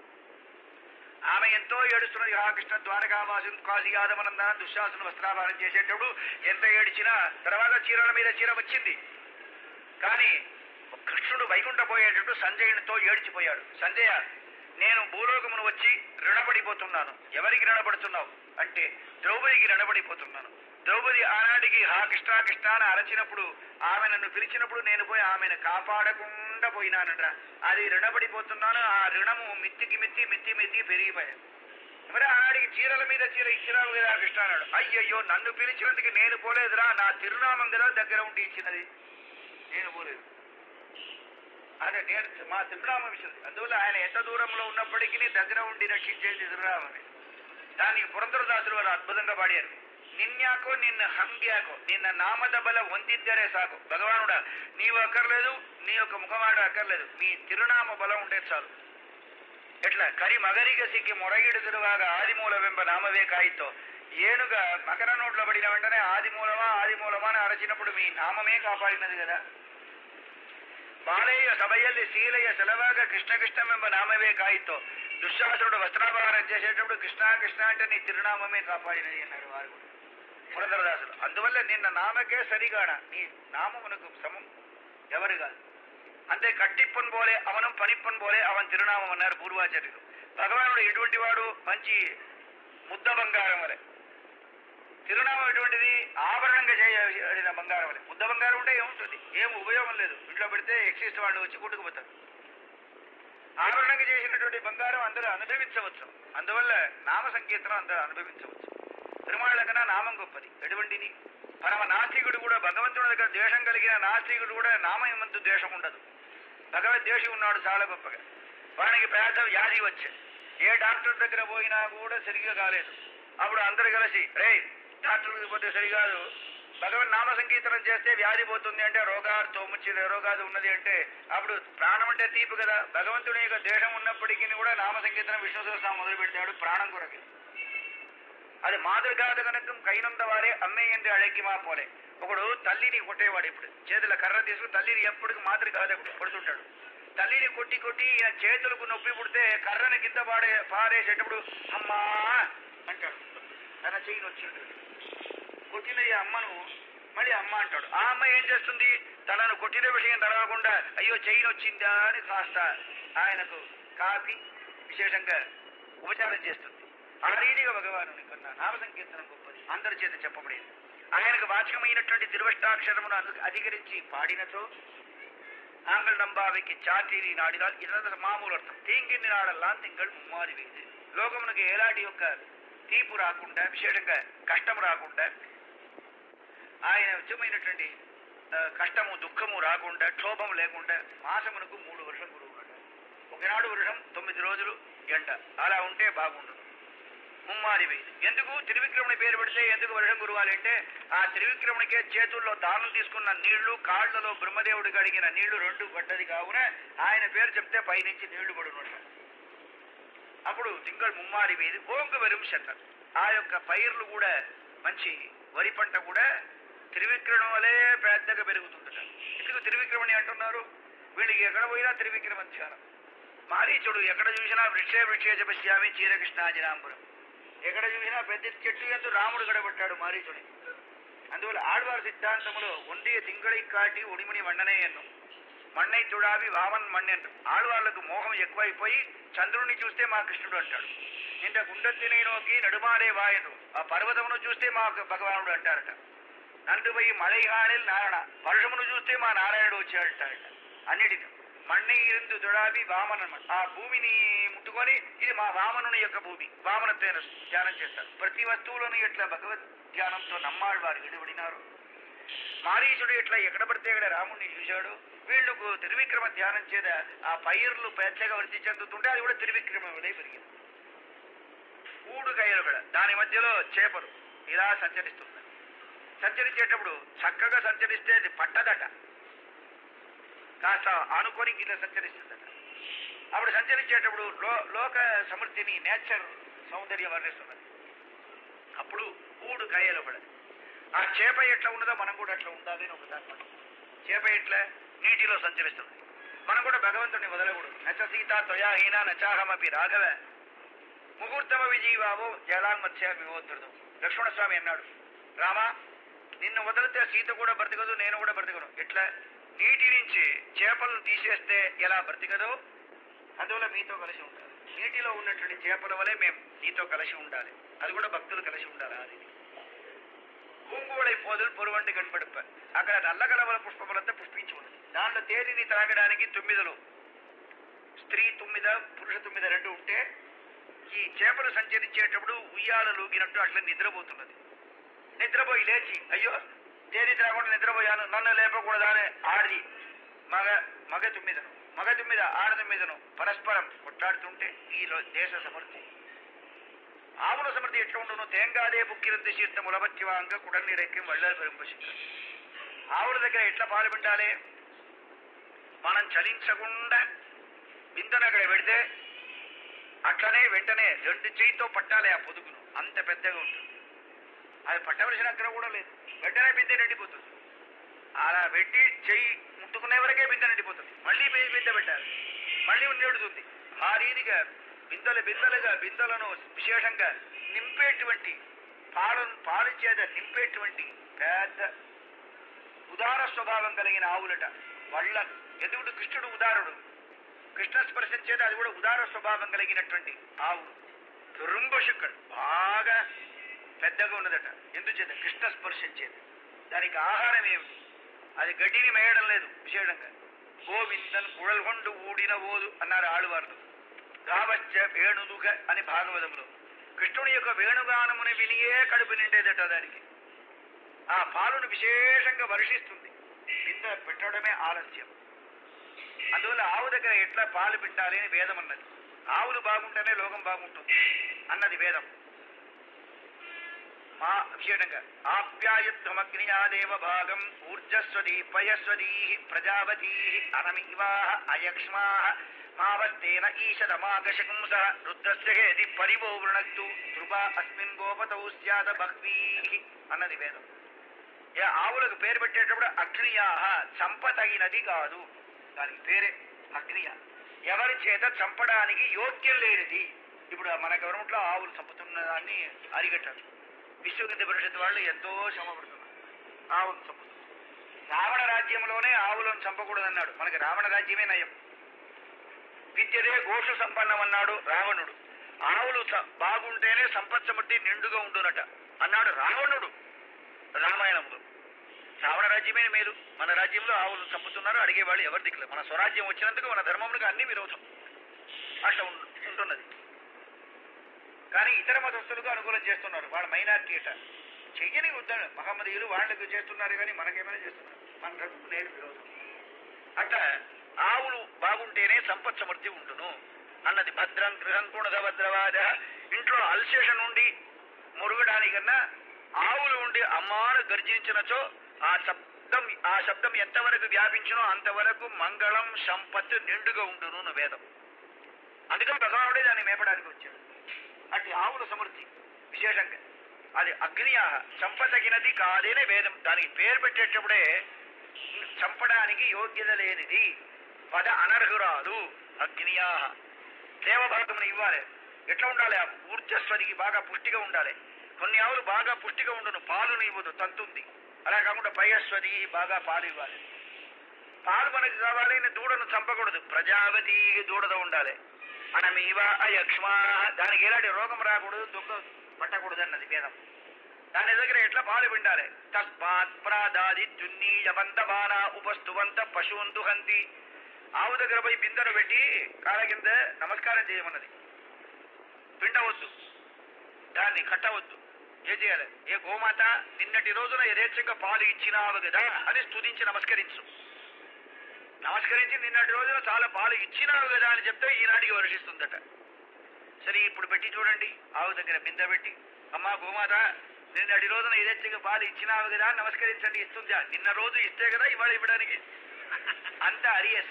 ఆమె ఎంతో ఏడుస్తున్నది ఆ కృష్ణ ద్వారకావాసుని కాశీ యాదవనందన దుశ్శాసన వస్త్రాభారం చేసేటప్పుడు ఎంత ఏడిచినా తర్వాత చీరల మీద చీర వచ్చింది కానీ కృష్ణుడు వైకుంఠ పోయేటప్పుడు సంజయునితో ఏడ్చిపోయాడు సంజయ నేను భూలోకమును వచ్చి రుణపడిపోతున్నాను ఎవరికి రుణపడుతున్నావు అంటే ద్రౌపదికి రుణపడిపోతున్నాను ద్రౌపది ఆనాటికి హా కృష్ణ కృష్ణ అని అరచినప్పుడు ఆమె నన్ను పిలిచినప్పుడు నేను పోయి ఆమెను కాపాడకుండా పోయినానట అది రుణపడిపోతున్నాను ఆ రుణము మిత్తికి మిత్తి మిత్తి మిత్తి పెరిగిపోయాను మరి ఆనాడికి చీరల మీద చీర ఇచ్చినావు కదా కృష్ణ అన్నాడు అయ్యయ్యో నన్ను పిలిచినందుకు నేను పోలేదురా నా తిరునామం కదా దగ్గర ఉండి ఇచ్చినది నేను పోలేదు అదే నేను మా తిరునామం ఇచ్చింది అందువల్ల ఆయన ఎంత దూరంలో ఉన్నప్పటికీ దగ్గర ఉండి రక్షించేది తిరునామమే దానికి పురంధరదాసులు వారు అద్భుతంగా పాడారు నిన్యాకో నిన్న హంగ్యాకో నిన్న నామద బల ಹೊಂದಿದ್ದರೆ సాకు భగవానుడా నీవు అక్కర్లేదు నీ యొక్క ముఖమాట అక్కర్లేదు మీ తిరునామ బలం ఉంటే చాలు ఎట్లా కరి మగరిగ సిక్కి మొరగిడుదురువాగ ఆదిమూలವೆಂಬ నామవే కాయితో ఏనుగా మకర నోట్లో పడిన వెంటనే ఆదిమూలమా ఆదిమూలమా అని అరచినప్పుడు మీ నామమే కాపాడినది కదా బాలయ్య సభಯಲ್ಲಿ శీలయ్య సెలవాగ కృష్ణ కృష్ణమెంబ నామవే కాయితో దుశ్శాసుడు వస్త్రాపహారం చేసేటప్పుడు కృష్ణ కృష్ణ అంటే నీ తిరునామమే కాపాడినది అన్నారు వారు కూడా పురంధరదాసులు అందువల్ల నిన్న నామకే సరిగాడ నీ నామమునకు సమం ఎవరు కాదు అంతే కట్టిప్పన్ పోలే అవనం పనిప్పన్ పోలే అవన్ తిరునామం అన్నారు పూర్వాచార్యులు భగవానుడు ఎటువంటి వాడు మంచి ముద్ద బంగారం వలె తిరునామం ఎటువంటిది ఆభరణంగా చేయబడిన బంగారం వలె ముద్ద బంగారం ఉంటే ఏముంటుంది ఏం ఉపయోగం లేదు ఇంట్లో పెడితే ఎక్సైజ్ వాళ్ళు వచ్చి కొట్టుకుపోతారు ఆభరణంగా చేసినటువంటి బంగారం అందరూ అనుభవించవచ్చు అందువల్ల నామ సంకీర్తనం అందరూ అనుభవించవచ్చు తిరుమాళ్ళ కన్నా నామం గొప్పది ఎటువంటిది పరమ నాస్తికుడు కూడా భగవంతుడి దగ్గర ద్వేషం కలిగిన నాస్తికుడు కూడా నామమంతు ద్వేషం ఉండదు భగవద్వేషి ఉన్నాడు చాలా గొప్పగా వానికి పేద వ్యాధి వచ్చే ఏ డాక్టర్ దగ్గర పోయినా కూడా సరిగ్గా కాలేదు అప్పుడు అందరు కలిసి రే డాక్టర్ పోతే సరికాదు భగవన్ నామ సంకీర్తనం చేస్తే వ్యాధి పోతుంది అంటే రోగాలతో ముచ్చిన రోగాది ఉన్నది అంటే అప్పుడు ప్రాణం అంటే తీపి కదా భగవంతుని యొక్క ద్వేషం ఉన్నప్పటికీ కూడా నామ సంకీర్తనం విష్ణు సహస్రం మొదలు పెట్టాడు ప్రాణం కొరకు అది మాదిరిగాదు కనుక కైనంత వారే అమ్మే ఎందు అழைకిమా పోలే ఒకడు తల్లిని కొట్టేవాడు ఇప్పుడు చేతుల కర్ర తీసుకుని తల్లిని ఎప్పటికి మాదిరి కాదు కొడుతుంటాడు తల్లిని కొట్టి కొట్టి ఈయన చేతులకు నొప్పి పుడితే కర్రని కింద పాడే పారేసేటప్పుడు అమ్మా అంటాడు తన చెయ్యి వచ్చింది కొట్టిన ఈ అమ్మను మళ్ళీ అమ్మ అంటాడు ఆ అమ్మ ఏం చేస్తుంది తనను కొట్టిన విషయం తడవకుండా అయ్యో చెయ్యి వచ్చిందా అని కాస్త ఆయనకు కాపీ విశేషంగా ఉపచారం చేస్తుంది ఆ రీతిగా భగవాను కన్నా నామ సంకీర్తనం గొప్పది అందరి చేత చెప్పబడేది ఆయనకు వాచకమైనటువంటి తిరువష్టాక్షరమును అందు- అధికరించి పాడినచో நாங்கள் நம்பாவைக்கு చాటిరి నాడినాల్ ఇదంతా మామూలు అర్థం తీంగిన్ని నాడల్లాన్ తింగళ్ ముమ్మాది వేది లోకమునకు ఎలాంటి యొక్క తీపు రాకుండా విశేషంగా కష్టం రాకుండా ఆయన ఉచ్చమైనటువంటి ఆ, కష్టము దుఃఖము రాకుండా క్షోభం లేకుండా మాసమునకు మూడు వర్షం కురువునట ఒకనాడు వర్షం తొమ్మిది రోజులు ఎండ అలా ఉంటే బాగుండదు ముమ్మాది వేది ఎందుకు త్రివిక్రముని పేరు పెడితే ఎందుకు వర్షం కురవాలి అంటే ఆ త్రివిక్రమునికే చేతుల్లో దానం తీసుకున్న నీళ్లు కాళ్లలో బ్రహ్మదేవుడికి అడిగిన నీళ్లు రెండు పడ్డది కావున ఆయన పేరు చెప్తే పైనుంచి నీళ్లు పడునట అప్పుడు తింగళ ముమ్మారి వేది ఓంక వెరుం శతం ఆ యొక్క పైర్లు కూడా మంచి వరి పంట కూడా త్రివిక్రమం వలే పెద్దగా పెరుగుతుందట ఎందుకు త్రివిక్రమణి అంటున్నారు వీళ్ళకి ఎక్కడ పోయినా త్రివిక్రమ ధ్యానం మారీచుడు ఎక్కడ చూసినా వృక్షే వృక్షే జపశ్యామి చీరకృష్ణాజినాంబురం ఎక్కడ చూసినా పెద్ద చెట్టు ఎందు రాముడు గడబట్టాడు మారీచుని అందువల్ల ఆళ్వార్ సిద్ధాంతములో ఒండియ తింగళి కాటి ఉడిమిని వండనే ఎన్ను మಣ್ಣై తుడావి వామన్ మಣ್ಣెన్ను ఆళ్వార్లకు మోహం ఎక్కువైపోయి చంద్రుణ్ణి చూస్తే మా కృష్ణుడు అంటాడు నిండ గుండెత్తిని నోకి నడుమాడే వాయను ఆ పర్వతమును చూస్తే మా భగవానుడు అంటారట నందు పోయి మలైహాణిల్ నారాయణ వర్షమును చూస్తే మా నారాయణుడు వచ్చాడట అన్నిటిని మಣ್ಣి ఇరుందు దుడావి వామన్ అన్నమాట ఆ భూమిని ముట్టుకొని ఇది మా వామనుని యొక్క భూమి వామనత్వ ధ్యానం చేస్తారు ప్రతి వస్తువులను ఎట్లా భగవద్ ధ్యానంతో నమ్మాడు వారు విడిపడినారు మారీచుడు ఇట్లా ఎక్కడ పడితే ఇక్కడ రాముడిని చూశాడు వీళ్ళకు త్రివిక్రమ ధ్యానం చేత ఆ పైర్లు పెద్దగా వృద్ధి చెందుతుంటే అది కూడా త్రివిక్రమ వలె పెరిగింది ఊడుగయ్యలు కూడా దాని మధ్యలో చేపలు ఇలా సంచరిస్తుంది సంచరించేటప్పుడు చక్కగా సంచరిస్తే అది పట్టదట కాస్త ఆనుకొని ఇలా సంచరిస్తుందట అప్పుడు సంచరించేటప్పుడు లో లోక సమృద్ధిని నేచర్ సౌందర్యం వర్ణిస్తున్నది అప్పుడు ఊడు కాయలు కూడా ఆ చేప ఎట్లా ఉన్నదో మనం కూడా అట్లా ఉండాలి అని ఒక దాంట్లో చేప ఎట్లా నీటిలో సంచరిస్తుంది మనం కూడా భగవంతుని వదలకూడదు నచ సీత త్వయాహీన నచాహమపి రాఘవ ముహూర్తమ విజీవావో జలాన్మత్య వివోద్ధృతం లక్ష్మణస్వామి అన్నాడు రామా నిన్ను వదిలితే సీత కూడా బ్రతకదు నేను కూడా బ్రతకను ఎట్లా నీటి నుంచి చేపలను తీసేస్తే ఎలా బ్రతికదో అందువల్ల మీతో కలిసి ఉండాలి నీటిలో ఉన్నటువంటి చేపల వలె మేము నీతో కలిసి ఉండాలి అది కూడా భక్తులు కలిసి ఉండాలి అది పూంగువళైపోదులు పొరువండి కనపడిప అక్కడ నల్లగలవల పుష్పములంతా పుష్పించి ఉన్నది దాంట్లో తేనెని తాగడానికి తొమ్మిదలు స్త్రీ తుమ్మిద పురుష తుమ్మిద రెండు ఉంటే ఈ చేపలు సంచరించేటప్పుడు ఉయ్యాల లూగినట్టు అట్లా నిద్రపోతున్నది నిద్రపోయి లేచి అయ్యో తేనె తాగకుండా నిద్రపోయాను నన్ను లేపకూడదా అని ఆడిది మగ మగ తుమ్మిదను మగ తుమ్మిద ఆడ తుమ్మిదను పరస్పరం కొట్లాడుతుంటే ఈ లో- దేశ సమృద్ధి ఆవుల సమృద్ధి ఎట్లా ఉండును తేంగాదే బుక్కిరంది శీర్త ములబచ్చివాంగ కుడన్నీరెక్కి వళ్ళలు పెరింపశిక్క ఆవుల దగ్గర ఎట్లా పాలు పిండాలి మనం చలించకుండా బిందెను అక్కడ పెడితే అట్లనే వెంటనే రెండు చేయితో పట్టాలి ఆ పొదుగును అంత పెద్దగా ఉంటుంది అది పట్టవలసిన అక్కడ కూడా లేదు వెంటనే బిందె నిండిపోతుంది అలా పెట్టి చెయ్యి ముట్టుకునే వరకే బిందె నిండిపోతుంది మళ్ళీ బి- బిందె పెట్టాలి మళ్ళీ నిండుతుంది ఆ రీతిగా బిందెలు బిందెలుగా బిందెలను విశేషంగా నింపేటువంటి పాలను పాలు చేత నింపేటువంటి పెద్ద ఉదార స్వభావం కలిగిన ఆవులట వాళ్ళ ఎందుకు కృష్ణుడు ఉదారుడు కృష్ణ స్పర్శం చేత అది కూడా ఉదార స్వభావం కలిగినటువంటి ఆవు రుంబశుక్కడు బాగా పెద్దగా ఉన్నదట ఎందుచేత కృష్ణ స్పర్శం చేత దానికి ఆహారం ఏమిటి అది గడ్డిని మేయడం లేదు విశేషంగా గోవిందన్ కుഴల్గొండు ఊడిన ఓదు అన్నారు ఆಳುవార్లు గావచ్చ వేణుదుగ అని భాగవతంలో కృష్ణుని యొక్క వేణుగానముని వినియే కడుపు నిండేదట దానికి ఆ పాలును విశేషంగా వర్షిస్తుంది ఇంత పెట్టడమే ఆలస్యం అందువల్ల ఆవు దగ్గర ఎట్లా పాలు పిండాలి అని వేదం అన్నది ఆవులు బాగుంటేనే లోకం బాగుంటుంది అన్నది వేదం మా విశేషంగా ఆప్యాయుద్ధమగ్నియాదేవ భాగం ఊర్జస్వదీ పయస్వదీ ప్రజావతీ అనమివాహ అయక్ష్మాహ మావస్తేన ఈశదమాగశకుంస రుద్రస్య హేది పరివో వృణక్తు ధ్రువ అస్మిన్ గోపతౌ స్యాద బహ్వీ అన్నది వేదం ఏ ఆవులకు పేరు పెట్టేటప్పుడు అగ్నియాహ చంపతగినది కాదు దానికి పేరే అగ్నియ ఎవరి చేత చంపడానికి యోగ్యం లేనిది ఇప్పుడు మన గవర్నమెంట్లో ఆవులు చంపుతున్న దాన్ని అరిగట్టారు విశ్వగీత పరిషత్ వాళ్ళు ఎంతో శ్రమపడుతున్నారు ఆవులు చంపుతున్నారు రావణ రాజ్యంలోనే ఆవులను చంపకూడదన్నాడు మనకి రావణ రాజ్యమే నయం విద్యదే గోషు సంపన్నం అన్నాడు రావణుడు ఆవులు స- బాగుంటేనే సంపత్ సమృద్ధి నిండుగా ఉండునట అన్నాడు రావణుడు రామాయణంలో రావణ రాజ్యమే మేలు మన రాజ్యంలో ఆవులు చంపుతున్నారు అడిగేవాళ్ళు ఎవరు దిక్కులేదు మన స్వరాజ్యం వచ్చినందుకు మన ధర్మములకు అన్ని విరోధం అట్లా ఉం- ఉంటున్నది కానీ ఇతర మతస్థులకు అనుకూలం చేస్తున్నారు వాళ్ళ మైనార్టీ అట చెయ్యని వద్దాను మహమ్మదీయులు వాళ్ళకు చేస్తున్నారు కానీ మనకేమైనా చేస్తున్నారు మన ధర్మం నేను విరోధం అట్లా ఆవులు బాగుంటేనే సంపత్ సమృద్ధి ఉండును అన్నది భద్రం గృహం కూడా భద్రవాద ఇంట్లో అల్సేషన్ ఉండి మురుగడానికన్నా ఆవులు ఉండి అమ్మాను గర్జించినచో ఆ శబ్దం ఆ శబ్దం ఎంతవరకు వ్యాపించునో అంతవరకు మంగళం సంపత్తు నిండుగా ఉండును అన్న వేదం అందుకని భగవానుడే దాన్ని మేపడానికి వచ్చాడు అట్టి ఆవుల సమృద్ధి విశేషంగా అది అగ్నియాహ చంపదగినది కాదేనే వేదం దానికి పేరు పెట్టేటప్పుడే చంపడానికి యోగ్యత లేనిది పద అనర్హురాలు అగ్నియాహ దేవభాగమును ఇవ్వాలి ఎట్లా ఉండాలి ఆ ఊర్జస్వరికి బాగా పుష్టిగా ఉండాలి కొన్ని ఆవులు బాగా పుష్టిగా ఉండును పాలును ఇవ్వదు తంతుంది అలా కాకుండా పయస్వది బాగా పాలు ఇవ్వాలి పాలు మనకు కావాలి అని దూడను చంపకూడదు ప్రజావతి దూడతో ఉండాలి అనమీవ అయక్ష్మా దానికి ఎలాంటి రోగం రాకూడదు దుఃఖం పట్టకూడదు అన్నది వేదం దాని దగ్గర ఎట్లా పాలు పిండాలి తస్మాత్ ప్రాదాది దున్నీయవంత బాణ ఉపస్తువంత పశువున్ దుహంతి ఆవు దగ్గర పోయి బిందెను పెట్టి కాళ్ళ కింద నమస్కారం చేయమన్నది పిండవద్దు దాన్ని కట్టవద్దు ఏం చేయాలి ఏ గోమాత నిన్నటి రోజున యథేచ్ఛంగా పాలు ఇచ్చినావు కదా అని స్తుతించి నమస్కరించు నమస్కరించి నిన్నటి రోజున చాలా పాలు ఇచ్చినావు కదా అని చెప్తే ఈనాటికి వర్షిస్తుందట సరే ఇప్పుడు పెట్టి చూడండి ఆవు దగ్గర బిందె పెట్టి అమ్మా గోమాత నిన్నటి రోజున యథేచ్ఛంగా పాలు ఇచ్చినావు కదా అని నమస్కరించండి ఇస్తుందా నిన్న రోజు ఇస్తే కదా ఇవాళ ఇవ్వడానికి అంత అరియస్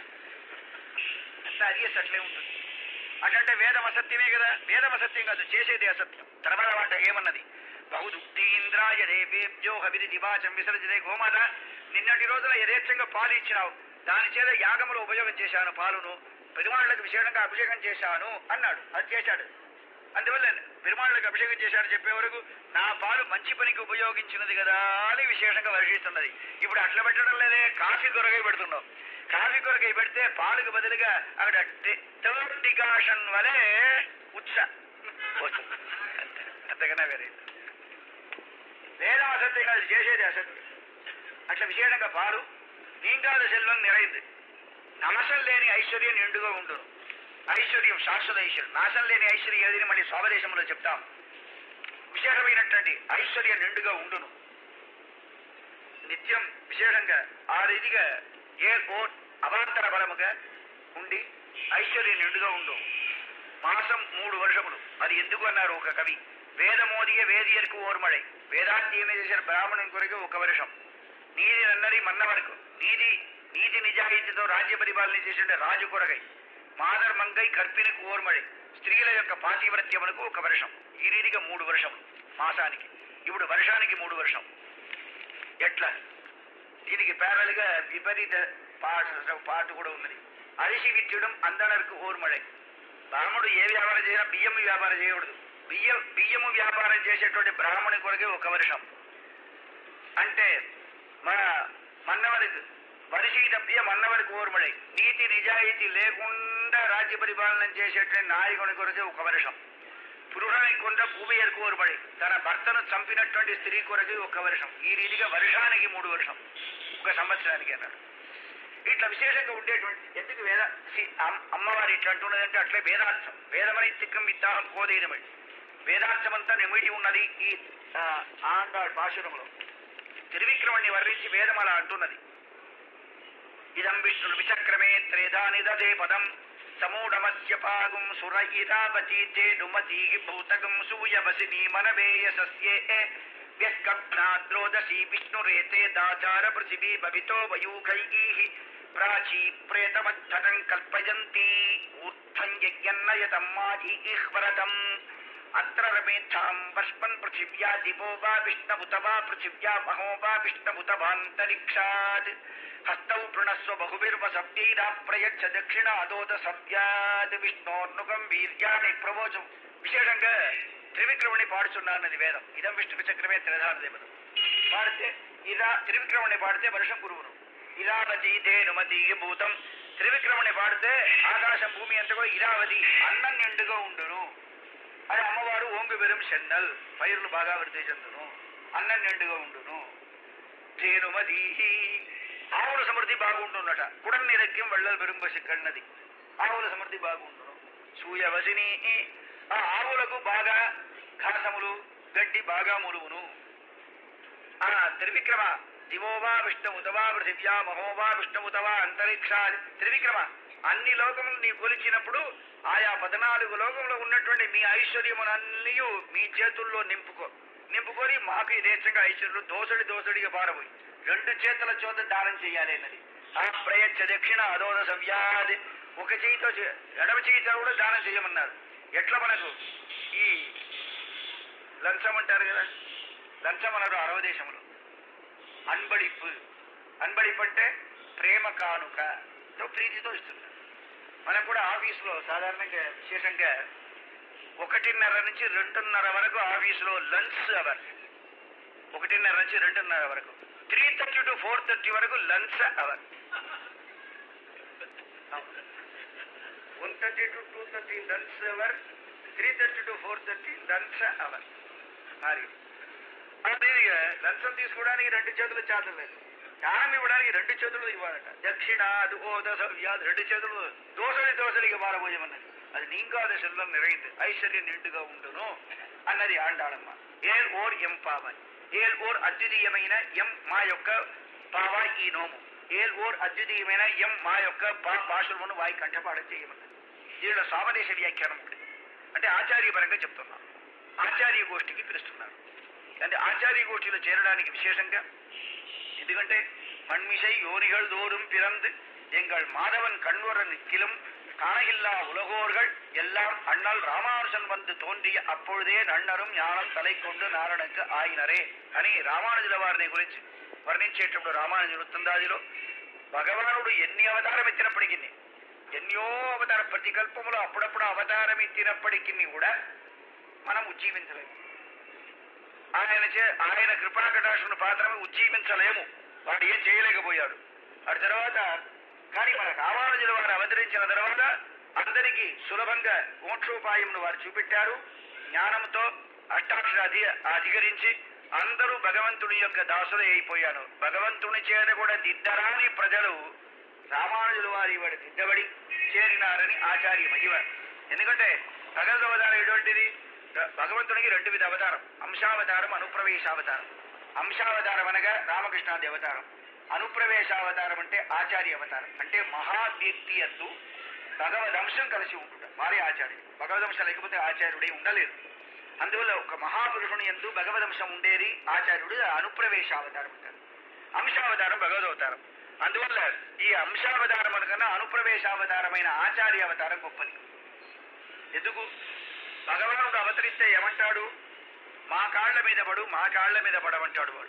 అంత అరియస్ అట్లే ఉంటుంది అట్లంటే వేదం అసత్యమే కదా వేదం అసత్యం కాదు చేసేది అసత్యం తర్వాత వాట ఏమన్నది బహుదుక్తీంద్రాయ దేవేభ్యో హవిరి దివాచం విసర్జనే గోమాత నిన్నటి రోజున యథేచ్ఛంగా పాలు ఇచ్చినావు దాని చేత యాగములో ఉపయోగం చేశాను పాలును పెరుమాళ్ళకు విశేషంగా అభిషేకం చేశాను అన్నాడు అది చేశాడు అందువల్ల పెరుమాళ్ళకు అభిషేకం చేశాడు చెప్పే వరకు నా పాలు మంచి పనికి ఉపయోగించినది కదా అని విశేషంగా వర్షిస్తున్నది ఇప్పుడు అట్లా పెట్టడం లేదే కాఫీ కొరకై పెడుతున్నావు కాఫీ కొరకై పెడితే పాలకు బదులుగా అక్కడ థర్డ్ డికాషన్ వలె ఉత్స వస్తుంది అంతే. అంతకన్నా వేరే లేదు. వేదం అసత్యం కాదు చేసేది అసత్యం అట్లా విశేషంగా పాలు నీంకాద సెల్వం నిరైంది నమసం లేని ఐశ్వర్యం నిండుగా ఉండును ఐశ్వర్యం శాశ్వత ఐశ్వర్యం నాశం లేని ఐశ్వర్యం ఏదని మళ్ళీ స్వావదేశంలో చెప్తాం విశేషమైనటువంటి ఐశ్వర్యం నిండుగా ఉండును నిత్యం విశేషంగా ఆ రీతిగా ఏ ఓ అవాంతర బలముగా ఉండి ఐశ్వర్యం నిండుగా ఉండు మాసం మూడు వర్షములు అది ఎందుకు అన్నారు ఒక కవి వేదమోదియ వేదియర్కు ఓర్మడై వేదాధ్యయనం చేసిన బ్రాహ్మణుని కొరకు ఒక వర్షం నీది నన్నది మన్న వరకు నీది నీతి నిజాయితీతో రాజ్య పరిపాలన చేసిన రాజు కొరకై మాదర్మంగై కర్పినికి ఓర్మడి స్త్రీల యొక్క పాతివ్రత్యములకు ఒక వర్షం ఈ రీతిగా మూడు వర్షములు మాసానికి ఇప్పుడు వర్షానికి మూడు వర్షం ఎట్లా దీనికి పేరలుగా విపరీత పాట పాట కూడా ఉన్నది అరిసి విత్యడం అందనరకు ఓర్మడై బ్రాహ్మణుడు ఏ వ్యాపారం చేసినా బియ్యం వ్యాపారం చేయకూడదు బియ్యం బియ్యము వ్యాపారం చేసేటువంటి బ్రాహ్మణి కొరకే ఒక వర్షం అంటే మన మన్నవరికి వరిసి తప్పియ మన్నవరికి ఓర్మడై నీతి నిజాయితీ లేకుండా రాజ్య పరిపాలన చేసేటువంటి నాయకుని కొరకే ఒక వర్షం పురుషానికి కొంత భూమి ఎరుకు ఓర్పడి తన భర్తను చంపినటువంటి స్త్రీ కొరకి ఒక వర్షం ఈ రీతిగా వర్షానికి మూడు వర్షం ఒక సంవత్సరానికి అన్నారు ఇట్లా విశేషంగా ఉండేటువంటి ఎందుకు వేద సి- అమ్- అమ్మవారు ఇట్లా అంటున్నదంటే అట్లే వేదార్థం వేదమని తిక్కం విత్తాహం కోదేయడమని వేదార్థమంతా నిమిడి ఉన్నది ఈ ఆ, ఆండాళ్ భాషణంలో త్రివిక్రమణ్ణి వర్ణించి వేదం అలా అంటున్నది ఇదం విష్ణు విచక్రమే త్రేదా నిదధే పదం సమూఢమస్య పాగుం సుర ఇదావతీతే డుమతీ భూతకం సూయవసిని మనవేయ సస్యే వ్యస్కబ్నాద్రోదశీ విష్ణురేతే దాచార పృథివీ భవితో వయూఖైః ప్రాచీ ప్రేతమద్ధతం కల్పయంతి ఊర్ధ్వం యజ్ఞన్నయతం మాధీహ్వరతం అత్ర రమేచ్ఛాం వర్ష్మన్ పృథివ్యా దివో వా విష్ణుత వా పృథివ్యా మహో వా విష్ణుత వాంతరిక్షాత్ హస్తౌ పృణస్వ బహుభిర్వసవ్యైరా ప్రయచ్చ దక్షిణాదోద సవ్యాత్ విష్ణోర్నుగం వీర్యాన్ని ప్రవోచం విశేషంగా త్రివిక్రముని పాడుచున్నారన్నది వేదం ఇదం విష్ణు చక్రమే త్రిధార దేవత పాడితే ఇదా త్రివిక్రముని పాడితే వర్షం కురువును ఇరావతి ధేనుమతి భూతం త్రివిక్రముని పాడితే ఆకాశం భూమి అంతా కూడా ఇరావతి అన్నం నిండుగా ఉండును అది అమ్మవారు ఓంగు వెరుం చెన్నల్ పైర్లు బాగా వృద్ధి చెందును అన్నం నిండుగా ఉండును తేనుమదీహి ఆవుల సమృద్ధి బాగుండున్నట కుడన్ నిరక్యం వళ్ళల్ వెరుంబసి కన్నది ఆవుల సమృద్ధి బాగుండును సూయవసిని ఆ ఆవులకు బాగా ఘాసములు గడ్డి బాగా ములువును ఆ త్రివిక్రమ దివోవా విష్ణుముతవా పృథివ్యా మహోవా విష్ణుముతవా అంతరిక్షా త్రివిక్రమ అన్ని లోకములు నీ కొలిచినప్పుడు ఆయా పద్నాలుగు లోకంలో ఉన్నటువంటి మీ ఐశ్వర్యమునన్నీ మీ చేతుల్లో నింపుకో నింపుకొని మాకు యథేచ్ఛంగా ఐశ్వర్యులు దోసడి దోసడిగా పారబోయి రెండు చేతుల చోత దానం చేయాలి అన్నది ఆ ప్రయచ్చ దక్షిణ అదోద సవ్యాది ఒక చేయితో చే- ఎడమ చేయితో కూడా దానం చేయమన్నారు ఎట్లా మనకు ఈ లంచం అంటారు కదా లంచం అన్నారు అరవ దేశంలో అన్బడిప్పు అన్బడిప్పు అంటే ప్రేమ కానుక తో ప్రీతితో ఇస్తున్నారు మనకు కూడా ఆఫీసులో సాధారణంగా విశేషంగా ఒకటిన్నర నుంచి రెండున్నర వరకు ఆఫీసులో లంచ్ అవర్ ఒకటిన్నర నుంచి రెండున్నర వరకు three thirty to four thirty వరకు lunch hour one thirty to two thirty lunch hour three thirty to four thirty lunch hour మరి అది లంచం తీసుకోవడానికి రెండు చేతులు చాతలు లేదు దానం ఇవ్వడానికి రెండు చేతులు ఇవ్వాలట దక్షిణ అది ఓ దశ వ్యాధి రెండు చేతులు దోసడి దోసడిగా మారబోయమన్నది అది నీంగాద శల్లం நிறைந்து ఐశ్వర్యం నిండుగా ఉండును అన్నది ఆండాళమ్మ ఏల్ ఓర్ ఎం పావన్ ఏల్ ఓర్ అద్వితీయమైన ఎం మా యొక్క పావ ఈ నోము ఏల్ ఓర్ అద్వితీయమైన ఎం మా యొక్క పా భాషలను వాయి కంఠపాఠం చేయమన్నది దీనిలో సామదేశ వ్యాఖ్యానం ఉంటుంది అంటే ఆచార్యపరంగా చెప్తున్నాం ఆచార్య గోష్ఠికి పిలుస్తున్నారు అంటే ఆచార్య గోష్ఠిలో చేరడానికి విశేషంగా ఎందుకంటే மண்மிசை யோனிகள் தோறும் பிறந்து எங்கள் மாதவன் கண்வரன் நித்திலும் காணகில்லா உலகோர்கள் எல்லாம் அண்ணல் ராமானுஜன் வந்து தோன்றிய அப்பொழுதே నన్నரும் ஞானம் తలై கொண்டு నారాయణకు ఆయినరే అని రామానుజుల వారిని గురించి వర్ణించేటప్పుడు రామానుజుల వృత్తందాదిలో భగవానుడు ఎన్ని అవతారం ఎత్తినప్పటికీ ఎన్నో అవతార ప్రతి కల్పములో అప్పుడప్పుడు అవతారం ఎత్తినప్పటికీ కూడా మనం ఉజ్జీవించలేము ఆయన చే ఆయన కృపాకటాక్షను పాత్రమే ఉజ్జీవించలేము వాడు ఏం చేయలేకపోయాడు ఆ తర్వాత కానీ మన రామానుజుల వారు అవతరించిన తర్వాత అందరికీ సులభంగా మోక్షోపాయంను వారు చూపెట్టారు జ్ఞానంతో అష్టాక్షర అధి అధికరించి అందరూ భగవంతుని యొక్క దాసులే అయిపోయారు భగవంతుని చేత కూడా దిద్దరాని ప్రజలు రామానుజుల వారి వాడి దిద్దబడి చేరినారని ఆచార్య మహిమ ఎందుకంటే భగవద్ అవతారం ఎటువంటిది ర- భగవంతునికి రెండు విధ అవతారం అంశావతారం అనుప్రవేశావతారం అంశావతారం అనగా రామకృష్ణాది అవతారం అనుప్రవేశావతారం అంటే ఆచార్య అవతారం అంటే మహా వ్యక్తి అందు భగవదంశం కలిసి ఉంటుంట వారే ఆచార్యుడు భగవదంశం లేకపోతే ఆచార్యుడే ఉండలేదు అందువల్ల ఒక మహాపురుషుని ఎందు భగవదంశం ఉండేది ఆచార్యుడు అనుప్రవేశావతారం అంటారు అంశావతారం భగవదవతారం అందువల్ల ఈ అంశావతారం కన్నా అనుప్రవేశావతారమైన ఆచార్య అవతారం గొప్పది ఎందుకు భగవానుడు అవతరిస్తే ఏమంటాడు మా కాళ్ళ మీద పడు మా కాళ్ళ మీద పడమంటాడు వాడు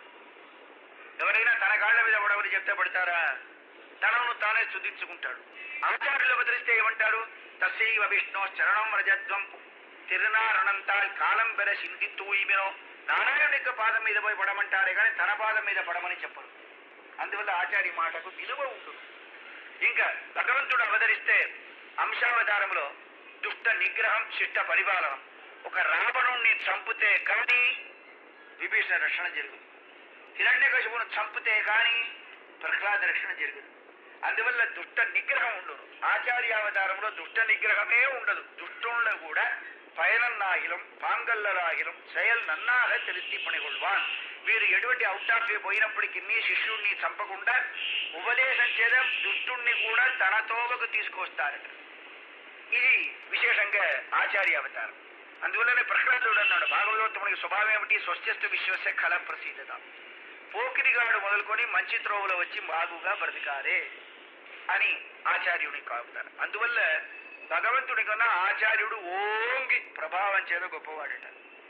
ఎవరైనా తన కాళ్ళ మీద పడవని చెప్తే పడతారా తనను తానే స్తుతించుకుంటాడు ఆచార్యులు అవతరిస్తే ఏమంటారు తస్సైవ విష్ణు చరణం రజత్వం తిరునారణంతాల్ కాలం పెర సింధి తూయిమినో నారాయణుడి యొక్క పాదం మీద పోయి పడమంటారే కానీ తన పాదం మీద పడమని చెప్పరు అందువల్ల ఆచార్య మాటకు విలువ ఉంటుంది ఇంకా భగవంతుడు అవతరిస్తే అంశావతారంలో దుష్ట నిగ్రహం శిష్ట పరిపాలనం ఒక రావణుణ్ణి చంపితే కానీ విభీషణ రక్షణ జరుగుతుంది హిరణ్యకశిపును చంపితే కానీ ప్రహ్లాద రక్షణ జరుగుతుంది అందువల్ల దుష్ట నిగ్రహం ఉండదు ఆచార్యావతారంలో దుష్ట నిగ్రహమే ఉండదు దుష్టులను కూడా பயனன்னாகிலும் పాంగల్లరాగిలం செயல் నన్నాగ తెలిసి పనిగొల్వాన్ వీరు ఎటువంటి అవుట్ ఆఫ్ వే పోయినప్పటికీ శిష్యుణ్ణి చంపకుండా ఉపదేశం చేత దుష్టుణ్ణి కూడా తన తోవకు తీసుకొస్తారట ఇది విశేషంగా ఆచార్య అవతారం అందువల్లనే ప్రహ్లాదుడు అన్నాడు భాగవతోత్తమునికి స్వభావం ఏమిటి స్వస్థ్యస్తు విశ్వసే కళ ప్రసీదత పోకిరిగాడు మొదలుకొని మంచి త్రోవలో వచ్చి బాగుగా బ్రతికారే అని ఆచార్యుని కాపుతారు అందువల్ల భగవంతుడి కన్నా ఆచార్యుడు ఓంగి ప్రభావం చేత గొప్పవాడట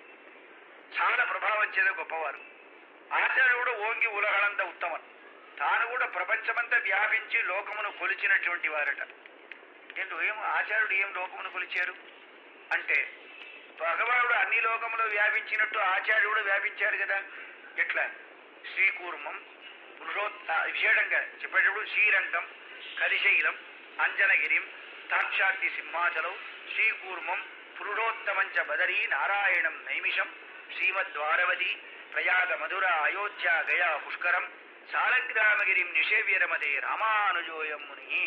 చాలా ప్రభావం చేత గొప్పవారు ఆచార్యుడు ఓంగి ఉలగలంత ఉత్తమం తాను కూడా ప్రపంచమంతా వ్యాపించి లోకమును కొలిచినటువంటి వారట ఏంటో ఏం ఆచార్యుడు ఏం లోకమును కొలిచారు అంటే భగవానుడు అన్ని లోకములో వ్యాపించినట్టు ఆచార్యుడు వ్యాపించాడు కదా ఎట్లా శ్రీకూర్మం పురుషోత్త విశేషంగా చెప్పేటప్పుడు శ్రీరంగం కరిశైలం అంజనగిరిం సాక్షాత్తి సింహాచలం శ్రీకూర్మం పురుషోత్తమంచ బదరీ నారాయణం నైమిషం శ్రీమద్వారవతి ప్రయాగ మధుర అయోధ్య గయా పుష్కరం సాలగ్రామగిరిం నిషేవ్యరమదే రామానుజోయం ముని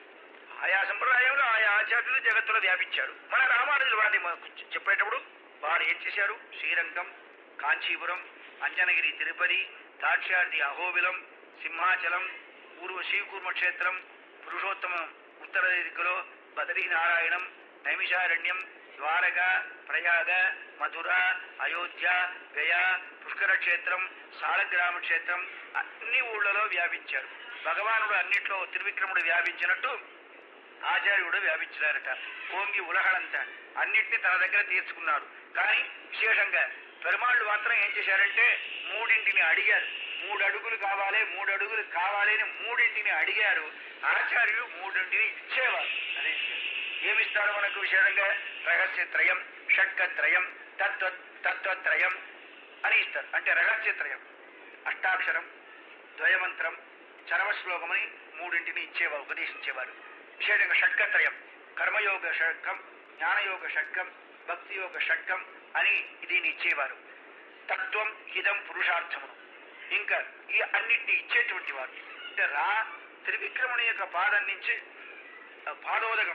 ఆయా సంప్రదాయంలో ఆయా ఆచార్యులు జగత్తులో వ్యాపించారు మన రామానుజులు వారిని మనకు చెప్పేటప్పుడు వారు ఏం చేశారు శ్రీరంగం కాంచీపురం అంజనగిరి తిరుపతి దాక్షాంతి అహోబిలం సింహాచలం పూర్వ శ్రీకూర్మ క్షేత్రం పురుషోత్తమం ఉత్తర దిక్కులో బదరీనారాయణం నైమిషారణ్యం ద్వారక ప్రయాగ మధుర అయోధ్య గయా పుష్కర క్షేత్రం సాలగ్రామ క్షేత్రం అన్ని ఊళ్ళలో వ్యాపించారు భగవానుడు అన్నిట్లో త్రివిక్రముడు వ్యాపించినట్టు ఆచార్యుడు వ్యాపించినారట ఓంగి ఉలహళంత అన్నిటిని తన దగ్గర తీర్చుకున్నాడు కానీ విశేషంగా పెరుమాళ్ళు మాత్రం ఏం చేశారంటే మూడింటిని అడిగారు మూడు అడుగులు కావాలి మూడు అడుగులు కావాలి అని మూడింటిని అడిగారు ఆచార్యులు మూడింటిని ఇచ్చేవారు అదే ఏమిస్తాడు మనకు విశేషంగా రహస్యత్రయం షట్కత్రయం తత్వ తత్వత్రయం అని ఇస్తారు అంటే రహస్యత్రయం అష్టాక్షరం ద్వయమంత్రం చరవశ్లోకమని మూడింటిని ఇచ్చేవారు ఉపదేశించేవారు విశేషంగా షట్కత్రయం కర్మయోగ షట్కం జ్ఞానయోగ షట్కం భక్తియోగ షట్కం అని దీన్ని ఇచ్చేవారు తత్వం హిదం పురుషార్థమును ఇంకా ఈ అన్నిటిని ఇచ్చేటువంటి వారు అంటే రా త్రివిక్రముని యొక్క పాదం నుంచి ఆ పాదోదకం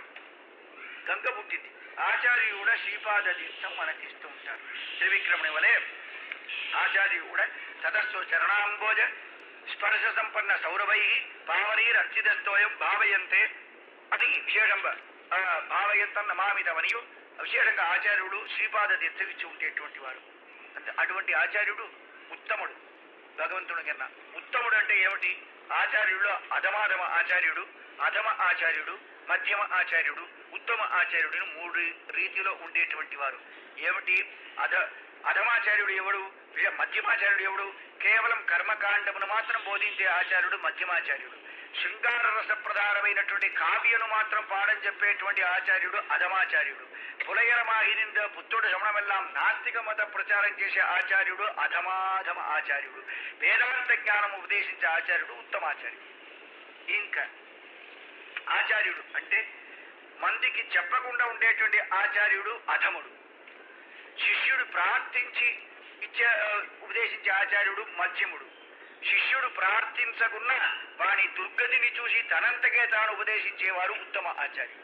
గంగ పుట్టింది ఆచార్యుడు కూడా శ్రీపాద తీర్థం మనకిస్తూ ఉంటారు త్రివిక్రముని వలె ఆచార్యుడు కూడా తదస్సు చరణాంబోజ స్పర్శ సంపన్న సౌరభై పావనీరర్చితస్తోయం భావయంతే అది విశేషంగా ఆ, భావయంతం నమామితమనియు విశేషంగా ఆచార్యుడు శ్రీపాద తీర్థం ఇచ్చి ఉండేటువంటి వాడు అంటే అటువంటి ఆచార్యుడు ఉత్తముడు భగవంతుడి కన్నా ఉత్తముడు అంటే ఏమిటి ఆచార్యుడు అధమాధమ ఆచార్యుడు అధమ ఆచార్యుడు మధ్యమ ఆచార్యుడు ఉత్తమ ఆచార్యుడు మూడు రీతిలో ఉండేటువంటి వారు ఏమిటి అధ అధమాచార్యుడు ఎవడు ఇక మధ్యమాచార్యుడు ఎవడు కేవలం కర్మకాండమును మాత్రం బోధించే ఆచార్యుడు మధ్యమాచార్యుడు శృంగార రస ప్రధానమైనటువంటి కావ్యను మాత్రం పాఠం చెప్పేటువంటి ఆచార్యుడు అధమాచార్యుడు పులయరమాహినింద పుత్రుడు శమనమెల్లాం నాస్తిక మత ప్రచారం చేసే ఆచార్యుడు అధమాధమ ఆచార్యుడు వేదాంత జ్ఞానం ఉపదేశించే ఆచార్యుడు ఉత్తమాచార్యుడు ఇంకా ఆచార్యుడు అంటే మందికి చెప్పకుండా ఉండేటువంటి ఆచార్యుడు అధముడు శిష్యుడు ప్రార్థించి ఇచ్చే ఆ, ఉపదేశించే ఆచార్యుడు మధ్యముడు శిష్యుడు ప్రార్థించకున్నా వాని దుర్గతిని చూసి తనంతకే తాను ఉపదేశించేవారు ఉత్తమ ఆచార్యుడు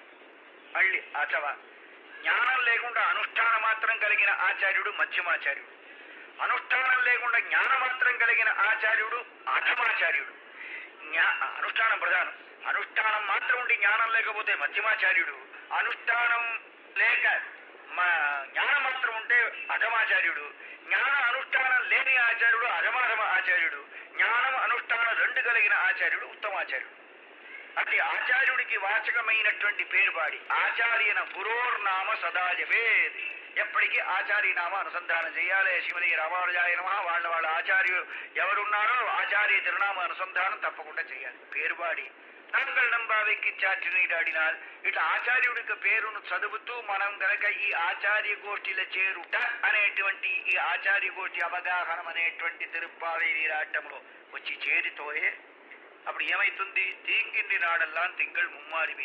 మళ్ళీ అథవా జ్ఞానం లేకుండా అనుష్ఠానం మాత్రం కలిగిన ఆచార్యుడు మధ్యమాచార్యుడు అనుష్ఠానం లేకుండా జ్ఞానం మాత్రం కలిగిన ఆచార్యుడు అధమాచార్యుడు జ్ఞా అనుష్ఠానం ప్రధానం అనుష్ఠానం మాత్రం ఉండి జ్ఞానం లేకపోతే మధ్యమాచార్యుడు అనుష్ఠానం లేక మా జ్ఞానం మాత్రం ఉంటే అధమాచార్యుడు జ్ఞాన అనుష్ఠానం లేని ఆచార్యుడు అధమాధమ ఆచార్యుడు జ్ఞానం అనుష్ఠానం రెండు కలిగిన ఆచార్యుడు ఉత్తమాచార్యుడు అతి ఆచార్యుడికి వాచకమైనటువంటి పేరు పాడి ఆచార్యన గురోర్నామ సదా జపేద్ ఎప్పటికీ ఆచార్య నామ అనుసంధానం చేయాలి శివని రామానుజాయ నమ వాళ్ళ వాళ్ళ ఆచార్యులు ఎవరున్నారో ఆచార్య తిరునామ అనుసంధానం తప్పకుండా చేయాలి పేరు పాడి నంగల్ నంబావెక్కిచ్చాటినీడాడినాల్ ఇట్లా ఆచార్యుడికి పేరును చదువుతూ మనం గనక ఈ ఆచార్య గోష్ఠిల చేరుట అనేటువంటి ఈ ఆచార్య గోష్ఠి అవగాహన అనేటువంటి తిరుప్పావి నీరాటంలో వచ్చి చేరితోయే అప్పుడు ఏమైతుంది తీంగిండి నాడల్లా తింగళ్ ముమ్మారివి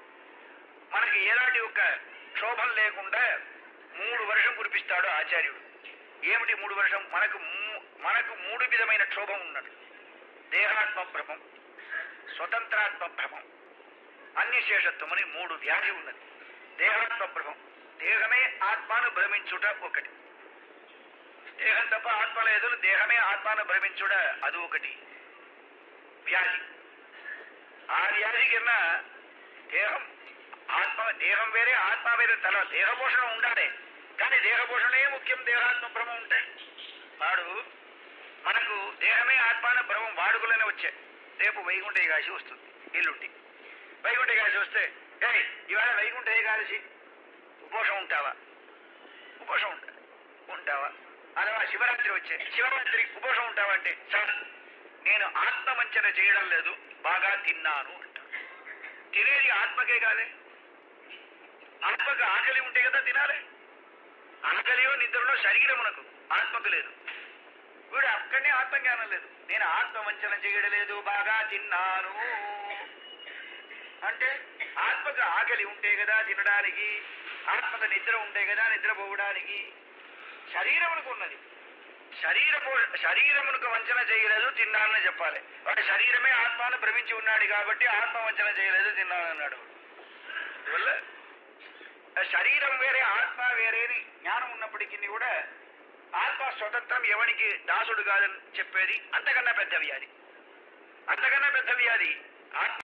మనకి ఎలాంటి ఒక క్షోభం లేకుండా మూడు వర్షం కురిపిస్తాడు ఆచార్యుడు ఏమిటి మూడు వర్షం మనకు మూ- మనకు మూడు విధమైన క్షోభం ఉన్నది దేహాత్మ భ్రమం స్వతంత్రాత్మ భ్రమం అన్యశేషత్వం అని మూడు వ్యాధి ఉన్నది దేహాత్మ భ్రమం దేహమే ఆత్మను భ్రమించుట ఒకటి దేహం తప్ప ఆత్మ లేదు దేహమే ఆత్మను భ్రమించుట అది ఒకటి వ్యాధి ఆ వ్యాధి కింద దేహం ఆత్మ దేహం వేరే ఆత్మ వేరే తల దేహపోషణ ఉండాలి కానీ దేహపోషణే ముఖ్యం దేహాత్మ భ్రమం ఉంటే వాడు మనకు దేహమే ఆత్మాన భ్రమం వాడుకలోనే వచ్చాయి రేపు వైకుంఠ ఏకాదశి వస్తుంది ఎల్లుండి వైకుంఠ ఏకాదశి వస్తే ఏ ఇవాళ వైకుంఠ ఏకాదశి ఉపవాసం ఉంటావా ఉపవాసం ఉంటా ఉంటావా అలా శివరాత్రి వచ్చే శివరాత్రి ఉపవాసం ఉంటావా అంటే సార్ నేను ఆత్మవంచన చేయడం లేదు బాగా తిన్నాను అంటాను తినేది ఆత్మకే కాదే ఆత్మకు ఆకలి ఉంటే కదా తినాలి ఆకలియో నిద్రలో శరీరమునకు ఆత్మకు లేదు వీడు అక్కడనే ఆత్మజ్ఞానం లేదు నేను ఆత్మవంచన చేయడం లేదు బాగా తిన్నాను అంటే ఆత్మకు ఆకలి ఉంటే కదా తినడానికి ఆత్మకు నిద్ర ఉంటే కదా నిద్ర పోవడానికి శరీరమునకు ఉన్నది శరీరము శరీరమునకు వంచన చేయలేదు తిన్నానని చెప్పాలి వాడి శరీరమే ఆత్మను భ్రమించి ఉన్నాడు కాబట్టి ఆత్మ వంచన చేయలేదు తిన్నానన్నాడు అందువల్ల ఆ శరీరం వేరే ఆత్మ వేరే అని జ్ఞానం ఉన్నప్పటికీ కూడా ఆత్మ స్వతంత్రం ఎవనికి దాసుడు కాదని చెప్పేది అంతకన్నా పెద్ద వ్యాధి అంతకన్నా పెద్ద వ్యాధి ఆత్మ